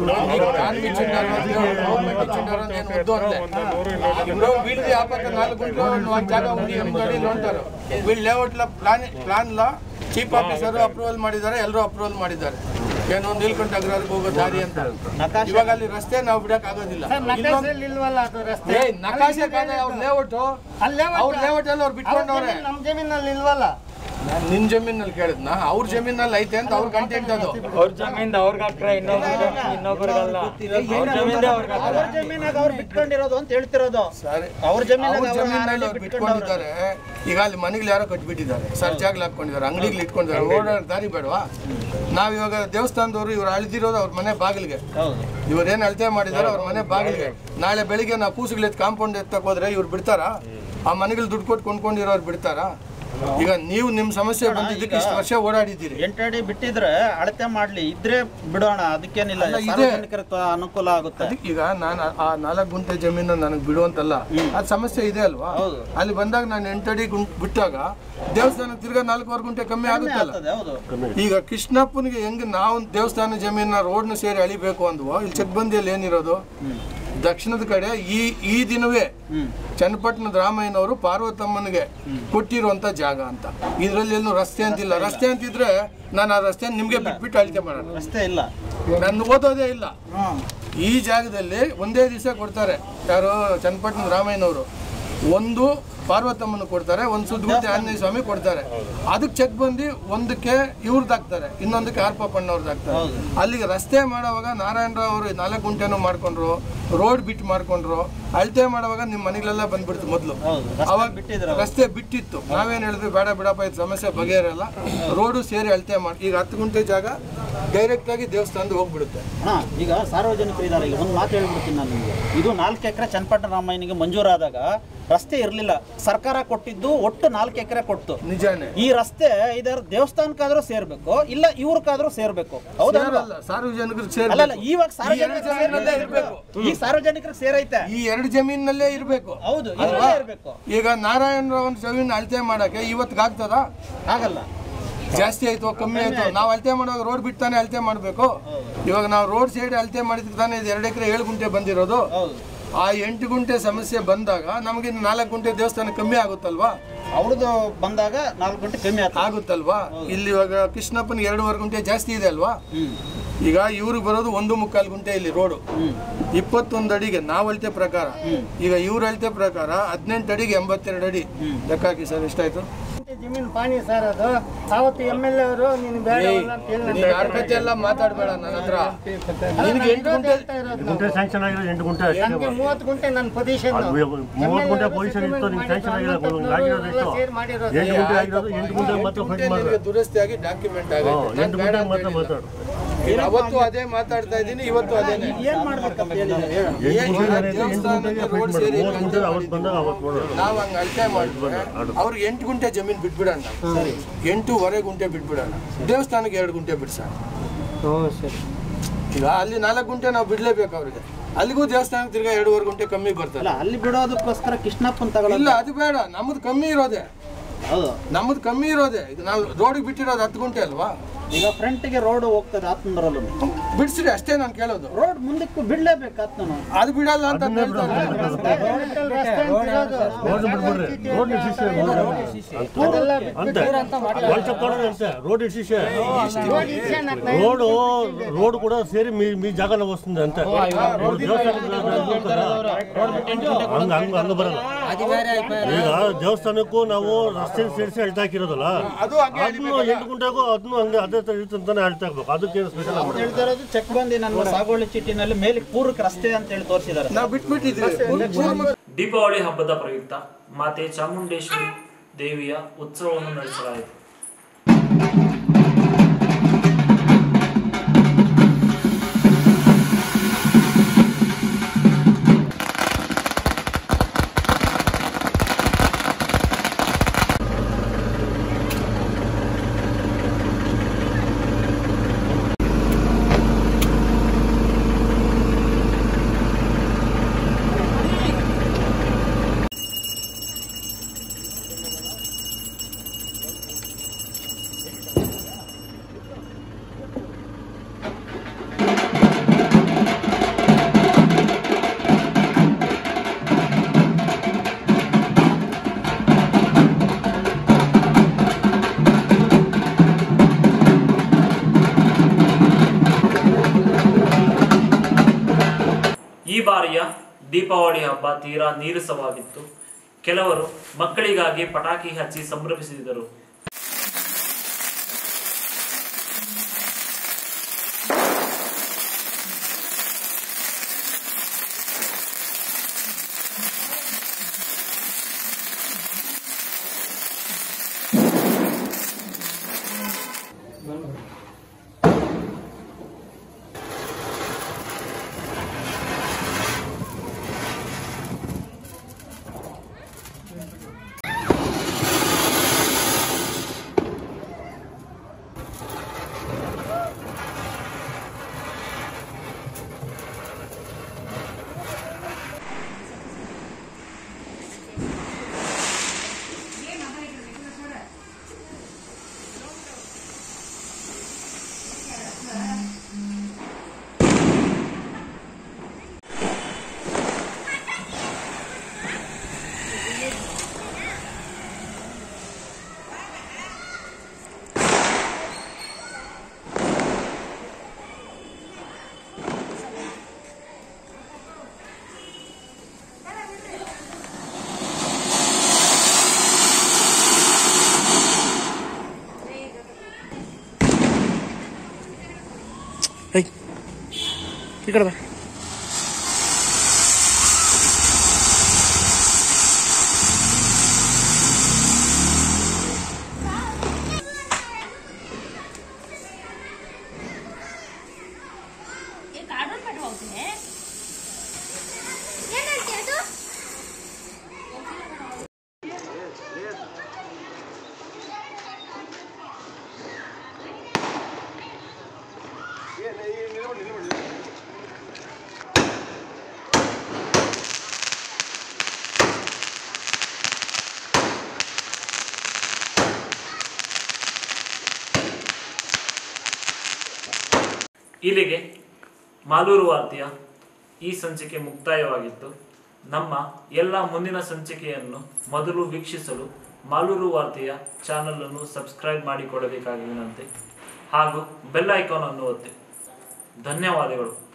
ఇప్పుడు వీళ్ళది ఆ పక్క నాలుగు గుంటలు ఒక జాగా ఉంది ఎనిమిది అడిలు ఉంటారు వీళ్ళు ಲೇಔಟ್ ಪ್ಲಾನ್ ಪ್ಲಾನ್ ಲ ಚೀಫ್ ಆಫೀಸರ್ ಅಪ್ರೂವಲ್ ಮಾಡಿದ್ದಾರೆ ಎಲ್ಲರೂ ಅಪ್ರೂವಲ್ ಮಾಡಿದ್ದಾರೆ ಏನೋ ನೀಲ್ಕಂಠ ಅಗ್ರಹಾರಕ್ಕೆ ಹೋಗೋ ದಾರಿ ಅಂತ ಇವಾಗ ಅಲ್ಲಿ ರಸ್ತೆ ನಾವು ಬಿಡಕ್ ಆಗೋದಿಲ್ಲ ನಕಾಶೆಯಲ್ಲಿ ಇಲ್ವಲ್ಲ ಅದು ರಸ್ತೆ ಏ ನಕಾಶೆ ಕಾದ ಅವ್ರ ಲೇಔಟ್ ಅಲ್ಲಿ ಅವ್ರ ಲೇಔಟ್ ಅಲ್ಲಿ ಅವ್ರು ಬಿಟ್ಕೊಂಡವ್ರೆ ನಮ್ಮ ಜಮೀನಲ್ಲಿ ಇಲ್ವಲ್ಲ ನಾನ್ ನಿನ್ ಜಮೀನಲ್ಲಿ ಕೇಳಿದ್ನ ಅವ್ರ ಜಮೀನಲ್ಲಿ ಐತೆ ಅಂತ ಅವ್ರ ಕಂಟೆಂಟ್ ಅದು ಅವ್ರ ಜಮೀನ್ ಅವ್ರಿಗೆ ಹಾಕ್ರೆ ಇನ್ನೊಬ್ರು ಇನ್ನೊಬ್ರಿಗಲ್ಲ ಅವ್ರ ಜಮೀನ್ ಅವ್ರ ಜಮೀನಾಗ ಅವ್ರು ಬಿಟ್ಕೊಂಡಿರೋದು ಅಂತ ಹೇಳ್ತಿರೋದು ಸರಿ ಅವ್ರ ಜಮೀನಾಗ ಅವ್ರ ಅವ್ರು ಜಮೀನಲ್ಲಿ already ಅವ್ರು ಬಿಟ್ಕೊಂಡಿದ್ದಾರೆ ಈಗ ಅಲ್ಲಿ ಮನೆಗಳು ಯಾರೋ ಕಟ್ಬಿಟ್ಟಿದ್ದಾರೆ ಸರ್ಚಾಗ್ಲಿ ಹಾಕೊಂಡಿದ್ದಾರೆ ಅಂಗಡಿಗಳು ಇಟ್ಕೊಂಡಿದ್ದಾರೆ ಓಡಾಡೋ ದಾರಿ ಬೇಡವಾ ನಾವ್ ಇವಾಗ ದೇವಸ್ಥಾನದವರು ಇವ್ರು ಅಳ್ದಿರೋದು ಅವ್ರ ಮನೆ ಬಾಗಿಲಿಗೆ ಇವ್ರೇನ್ ಅಳತೆ ಮಾಡಿದಾರೆ ಅವ್ರ ಮನೆ ಬಾಗಿಲಿಗೆ ನಾಳೆ ಬೆಳಿಗ್ಗೆ ನಾವು ಕೂಸುಗಳು ಎತ್ತು ಕಾಂಪೌಂಡ್ ಎತ್ತಕ್ ಹೋದ್ರೆ ಇವ್ರು ಬಿಡ್ತಾರಾ ಆ ಮನೆಗಳು ದುಡ್ಡು ಕೊಟ್ಟು ಕೊಂಡ್ಕೊಂಡಿರೋರು ಬಿಡ್ತಾರಾ ಈಗ ನೀವು ನಿಮ್ ಸಮಸ್ಯೆ ಬಂದಿದ್ದಕ್ಕೆ ಇಷ್ಟು ವರ್ಷ ಓಡಾಡಿದ್ದೀರಿ ಎಂಟಡಿ ಬಿಟ್ಟಿದ್ರೆ ಅಳತೆ ಮಾಡ್ಲಿ ಇದ್ರೆ ಬಿಡೋಣ ಅದಕ್ಕೇನಿಲ್ಲ ಅಲ್ಲ, ಇದೆ. ಸಾರ್ವಜನಿಕರ ತ- ಅನುಕೂಲ ಆಗುತ್ತೆ ಅದಕ್ಕೆ ಈಗ ನಾನು ಆ ನಾಲ್ಕು ಗುಂಟೆ ಜಮೀನು ನನಗೆ ಬಿಡುವಂತಲ್ಲ ಅದು ಸಮಸ್ಯೆ ಇದೆ ಅಲ್ವಾ ಅಲ್ಲಿ ಬಂದಾಗ ನಾನು ಎಂಟಡಿ ಗುಂಟ್ ಬಿಟ್ಟಾಗ ದೇವಸ್ಥಾನ ತಿರ್ಗಾ ನಾಲ್ಕೂವರೆ ಗುಂಟೆ ಕಮ್ಮಿ ಆಗುತ್ತಲ್ಲ ಹೌದು ಈಗ ಕೃಷ್ಣಪ್ಪನಿಗೆ ಹೆಂಗ್ ನಾವು ದೇವಸ್ಥಾನ ಜಮೀನ ರೋಡ್ನ ಸೇರಿ ಅಳಿಬೇಕು ಅಂದ್ವೋ ಇಲ್ಲಿ ಚೆಕ್ಬಂದಿಯಲ್ಲಿ ಏನಿರೋದು ದಕ್ಷಿಣದ ಕಡೆ ಈ ಈ ದಿನವೇ ಚನ್ನಪಟ್ಟಣದ ರಾಮಯ್ಯನವರು ಪಾರ್ವತಮ್ಮನಿಗೆ ಕೊಟ್ಟಿರುವಂತ ಜಾಗ ಅಂತ ಇದ್ರಲ್ಲಿ ಏನು ರಸ್ತೆ ಅಂತಿಲ್ಲ ರಸ್ತೆ ಅಂತಿದ್ರೆ ನಾನು ಆ ರಸ್ತೆ ನಿಮ್ಗೆ ಬಿಟ್ಬಿಟ್ಟು ಅಳಿಕೆ ಮಾಡೋಣ ರಸ್ತೆ ಇಲ್ಲ ನನ್ನ ಓದೋದೇ ಇಲ್ಲ ಈ ಜಾಗದಲ್ಲಿ ಒಂದೇ ದಿವಸ ಕೊಡ್ತಾರೆ ಯಾರು ಚನ್ನಪಟ್ಟಣದ ರಾಮಯ್ಯನವರು ಒಂದು ಪಾರ್ವತಮ್ಮನ ಕೊಡ್ತಾರೆ ಒಂದು ಸುದ್ಗುತ್ತಿ ಆಂಜನೇಯ ಸ್ವಾಮಿ ಕೊಡ್ತಾರೆ ಅದಕ್ಕೆ ಚೆಕ್ ಬಂದು ಒಂದಕ್ಕೆ ಇವ್ರದ್ದು ಹಾಕ್ತಾರೆ ಇನ್ನೊಂದಕ್ಕೆ ಆರ್ ಪಾಪಣ್ಣವ್ರದ್ದು ಹಾಕ್ತಾರೆ ಅಲ್ಲಿಗೆ ರಸ್ತೆ ಮಾಡುವಾಗ ನಾರಾಯಣರಾವ್ ಅವರು ನಾಲ್ಕು ಗುಂಟೆನೂ ಮಾಡ್ಕೊಂಡ್ರು ರೋಡ್ ಬಿಟ್ಟು ಮಾಡ್ಕೊಂಡ್ರು ಅಳತೆ ಮಾಡುವಾಗ ನಿಮ್ಮ ಮನೆಗಳೆಲ್ಲ ಬಂದ್ಬಿಡ್ತು ಮೊದಲು ಅವಾಗ ರಸ್ತೆ ಬಿಟ್ಟಿತ್ತು ನಾವೇನ್ ಹೇಳಿದ್ವಿ ಬೇಡ ಬಿಡಪ್ಪ ಇದು ಸಮಸ್ಯೆ ಬಗೆಹರಲ್ಲ ರೋಡು ಸೇರಿ ಅಳತೆ ಮಾಡಿ ಈಗ ಹತ್ತು ಗುಂಟೆ ಜಾಗ ಡೈರೆಕ್ಟ್ ಆಗಿ ದೇವಸ್ಥಾನದ ಹೋಗ್ಬಿಡುತ್ತೆ ಹಾ ಈಗ ಸಾರ್ವಜನಿಕರು ಇದ್ದಾರೆ ಈಗ ಒಂದು ಮಾತು ಹೇಳ್ಬಿಡ್ತೀನಿ ನಾನು ನಿಮಗೆ ಇದು ನಾಲ್ಕು ಎಕರೆ ಚನ್ನಪಟ್ಟಣ ರಾಮಯ್ಯನಿಗೆ ಮಂಜೂರಾದಾಗ ರಸ್ತೆ ಇರಲಿಲ್ಲ ಸರ್ಕಾರ ಕೊಟ್ಟಿದ್ದು ಒಟ್ಟು ನಾಲ್ಕು ಎಕರೆ ಕೊಟ್ಟು ನಿಜಾನೇ ಈ ರಸ್ತೆ ಇದರ ದೇವಸ್ಥಾನಕ್ಕಾದ್ರೂ ಸೇರ್ಬೇಕು ಇಲ್ಲ ಇವ್ರಕ್ಕಾದ್ರೂ ಸೇರ್ಬೇಕು ಹೌದಾ ಸೇರಲ್ಲ, ಸಾರ್ವಜನಿಕರಿಗೆ ಸೇರ್ಬೇಕು. ಅಲ್ಲ ಅಲ್ಲ, ಇವಾಗ ಈ ಸಾರ್ವಜನಿಕರಿಗೆ ಎರಡು ಜಮೀನಲ್ಲೇ ಸೇರ್ಬೇಕು. ಇರ್ಬೇಕು. ಈ ಸಾರ್ವಜನಿಕರಿಗೆ ಸೇರೈತೆ ಈ ಎರಡು ಜಮೀನಲ್ಲೇ ಇರಬೇಕು ಹೌದು ಅಲ್ವಾ? ಇದ್ರಲ್ಲೇ ಇರ್ಬೇಕು ಈಗ ನಾರಾಯಣ ಒಂದು ಜಮೀನು ಅಳತೆ ಮಾಡಕ್ಕೆ ಇವತ್ತಿಗೆ ಆಗ್ತದ ಆಗಲ್ಲ ಜಾಸ್ತಿ ಆಯ್ತು ಕಮ್ಮಿ ಆಯ್ತು ನಾವು ಅಳತೆ ಮಾಡುವಾಗ ರೋಡ್ ಬಿಟ್ಟು ತಾನೇ ಅಳತೆ ಮಾಡಬೇಕು ಇವಾಗ ನಾವು ರೋಡ್ ಸೈಡ್ ಅಳತೆ ಮಾಡಿದ್ರೆ ತಾನೇ ಇದು ಎರಡು ಎಕರೆ ಏಳು ಗುಂಟೆ ಬಂದಿರೋದು ಆ ಎಂಟು ಗುಂಟೆ ಸಮಸ್ಯೆ ಬಂದಾಗ ನಮಗೆ ಇನ್ನು ನಾಲ್ಕು ಗುಂಟೆ ದೇವಸ್ಥಾನ ಕಮ್ಮಿ ಆಗುತ್ತಲ್ವಾ ಅವ್ರದ್ದು ಬಂದಾಗ ನಾಲ್ಕು ಗಂಟೆ ಕಮ್ಮಿ ಆಗುತ್ತೆ ಆಗುತ್ತಲ್ವಾ ಇಲ್ಲಿ ಇವಾಗ ಕೃಷ್ಣಪ್ಪನ ಎರಡೂವರೆ ಗುಂಟೆ ಜಾಸ್ತಿ ಇದೆ ಅಲ್ವಾ ಈಗ ಇವ್ರಿಗೆ ಬರೋದು ಒಂದು ಮುಕ್ಕಾಲು ಗುಂಟೆ ಇಲ್ಲಿ ರೋಡು ಇಪ್ಪತ್ತೊಂದು ಅಡಿಗೆ ನಾವು ಅಳತೆ ಪ್ರಕಾರ ಈಗ ಇವ್ರ ಅಳತೆ ಪ್ರಕಾರ ಹದಿನೆಂಟು ಅಡಿಗೆ ಎಂಬತ್ತೆರಡು ಅಡಿ ಲೆಕ್ಕ ಹಾಕಿ ಸರ್ ಎಷ್ಟಾಯ್ತು ಜಮೀನು ಪಾಣಿ ಸರ್ ಅದು ಅವತ್ತು ಎಮ್ ಎಲ್ ಎ ಅವರು ನೀನು ಬೇಡ ಏಯ್, ಅಂತ ಹೇಳಿ ನಾನು ನೀನ್ ಅರ್ಕತೆ ಎಲ್ಲ ಮಾತಾಡ್ಬೇಡ ನನ್ನ ಹತ್ರ ನಿನಗೆ ಎಂಟು ಗುಂಟೆ ಗುಂಟೆ ಸ್ಯಾಂಕ್ಷನ್ ಆಗಿರೋದು ಎಂಟು ಗುಂಟೆ ಅಷ್ಟೇ ನನಗೆ ಮೂವತ್ತು ಗುಂಟೆ ನನ್ನ ಪೊಸಿಷನ್ ಅದು ಮೂವತ್ತು ಗುಂಟೆ ಪೊಸಿಷನ್ ಇತ್ತು ನಿಮ್ಗೆ ಸ್ಯಾಂಕ್ಷನ್ ಆಗಿಲ್ಲ ಒಂದು ಆಗಿರೋದು ಎಷ್ಟು ಎಂಟು ಗುಂಟೆ ಆಗಿರೋದು ಎಂಟು ಗುಂಟೆ ಮಾತ್ರ ಫೈಟ್ ನಿನಗೆ ಮಾಡಿದ್ರೆ ದುರಸ್ತಿ ಆಗಿ ಡಾಕ್ಯುಮೆಂಟ್ ಹ್ಞೂ ಆಗಿದೆ ಎಂಟು ಗುಂಟೆ ಮಾತ್ರ ಮಾತಾಡು ಅವತ್ತು ಅದೇ ಮಾತಾಡ್ತಾ ಇದ್ದೀನಿ ಇವತ್ತು ಅದೇನೆ ಏನ್ ಮಾಡ್ಬೇಕಂತ ಹೇಳಿದ್ರೆ ಹೇಳು. ಎಂಟು ಗುಂಟೆ ಏನಾಯ್ತು ಎಂಟು ಗುಂಟೆಗೆ ಫೈಟ್ ಮಾಡಿ ಮೂವತ್ತು ಗುಂಟೆ ಅವತ್ತು ಬಂದಾಗ ಅವತ್ತು ನೋಡೋದು ನಾವ್ ಹಂಗ ಅಳತೆ ಮಾಡಿದ್ರೆ ಅವ್ರಿಗೆ ಎಂಟು ಗುಂಟೆ ಜಮೀನ್ ಬಿಟ್ಬಿಡೋಣ ಸರಿ ಎಂಟೂವರೆ ಗುಂಟೆ ಬಿಟ್ಬಿಡೋಣ ದೇವಸ್ಥಾನಕ್ಕೆ ಎರಡು ಗುಂಟೆ ಬಿಡ್ಸೋಣ ಈಗ ಅಲ್ಲಿ ನಾಲ್ಕು ಗುಂಟೆ ನಾವು ಬಿಡ್ಲೇಬೇಕು ಅವ್ರಿಗೆ ಅಲ್ಲಿಗೂ ದೇವಸ್ಥಾನಕ್ಕೆ ತಿರ್ಗಾ ಎರಡೂವರೆ ಗುಂಟೆ ಕಮ್ಮಿ ಬರ್ತದೆ ಅಲ್ಲ ಅಲ್ಲಿ ಬಿಡೋದಕ್ಕೋಸ್ಕರ ಕೃಷ್ಣಪ್ಪನ್ ತಗೊಳ್ಳೋ ಇಲ್ಲ ಅದು ಬೇಡ ನಮ್ಮದು ಕಮ್ಮಿ ಇರೋದೆ ಹೌದು ನಮ್ಮದು ಕಮ್ಮಿ ಇರೋದೆ ಇದು ನಾವು ರೋಡಿಗೆ ಬಿಟ್ಟಿರೋದು ಹತ್ತು ಗುಂಟೆ ಅಲ್ವಾ ಈಗ ಫ್ರಂಟ್ಗೆ ರೋಡ್ ಹೋಗ್ತದೆ ಆತ್ಮಂದ್ರಲ್ಲೂ ಬಿಡ್ಸಿರಿ ಅಷ್ಟೇ ನಾನು ಕೇಳೋದು ರೋಡ್ ಮುಂದಕ್ಕೂ ಬಿಡ್ಲೇಬೇಕು ಆತ್ಮನು ಅದು ಬಿಡಲ್ಲ ಅಂತ ಹೇಳ್ತಾರೆ ರೋಡ್ ಬಿಡ್ಬಿಡ್ರಿ ರೋಡ್ ಶಿಷ್ಯ ಅಂತ ವಾಟ್ಸಪ್ ಮಾಡೋದು ಅಂತೆ రోడ్ ఇచ్చేసే రోడ్ రోడ్ కూడా సేరి మీ మీ జాగాలో వస్తుంది అంతే ಹಂಗ ಹಂಗ ಹಂಗ ಬರಲ್ಲ ಈಗ ದೇವಸ್ಥಾನಕ್ಕೂ ನಾವು ರಸ್ತೆ ಸೇರಿಸಿ ಅಳ್ತಾ ಹಾಕಿರೋದಲ್ಲ ಅದನ್ನು ಎಂಟು ಗುಂಟೆಗೂ ಅದನ್ನು ಹಂಗೆ ಅದೇ ತರ ಇರ್ತಂತಾನೆ ಅಳ್ತಾ ಹಾಕ್ಬೇಕು ಅದಕ್ಕೆ ಸ್ಪೆಷಲ್ ಹೇಳ್ತಿರೋದು ಚೆಕ್ ಬಂದಿ ನನ್ನ ಸಾಗುವಳಿ ಚೀಟಿನಲ್ಲಿ ಮೇಲೆ ಪೂರ್ವಕ ರಸ್ತೆ ಅಂತ ಹೇಳಿ ತೋರಿಸಿದ್ದಾರೆ ನಾವು ಬಿಟ್ಬಿಟ್ಟಿದ್ದೀವಿ ದೀಪಾವಳಿ ಹಬ್ಬದ ಪ್ರಯುಕ್ತ ಮಾತೆ ಚಾಮುಂಡೇಶ್ವರಿ ದೇವಿಯ ಉತ್ಸವವನ್ನು ನಡೆಸಲಾಯಿತು ಈ ಬಾರಿಯ ದೀಪಾವಳಿ ಹಬ್ಬ ತೀರಾ ನೀರಸವಾಗಿತ್ತು ಕೆಲವರು ಮಕ್ಕಳಿಗಾಗಿ ಪಟಾಕಿ ಹಚ್ಚಿ ಸಂಭ್ರಮಿಸಿದರು ಈ ಕಡೆ ಬಾ ಇಲ್ಲಿಗೆ ಮಾಲೂರು ವಾರ್ತೆಯ ಈ ಸಂಚಿಕೆ ಮುಕ್ತಾಯವಾಗಿತ್ತು ನಮ್ಮ ಎಲ್ಲ ಮುಂದಿನ ಸಂಚಿಕೆಯನ್ನು ಮೊದಲು ವೀಕ್ಷಿಸಲು ಮಾಲೂರು ವಾರ್ತೆಯ ಚಾನಲ್ ಅನ್ನು ಸಬ್ಸ್ಕ್ರೈಬ್ ಮಾಡಿಕೊಡಬೇಕಾಗಿ ವಿನಂತಿ ಹಾಗೂ ಬೆಲ್ ಐಕಾನ್ ಅನ್ನು ಒತ್ತಿ ಧನ್ಯವಾದಗಳು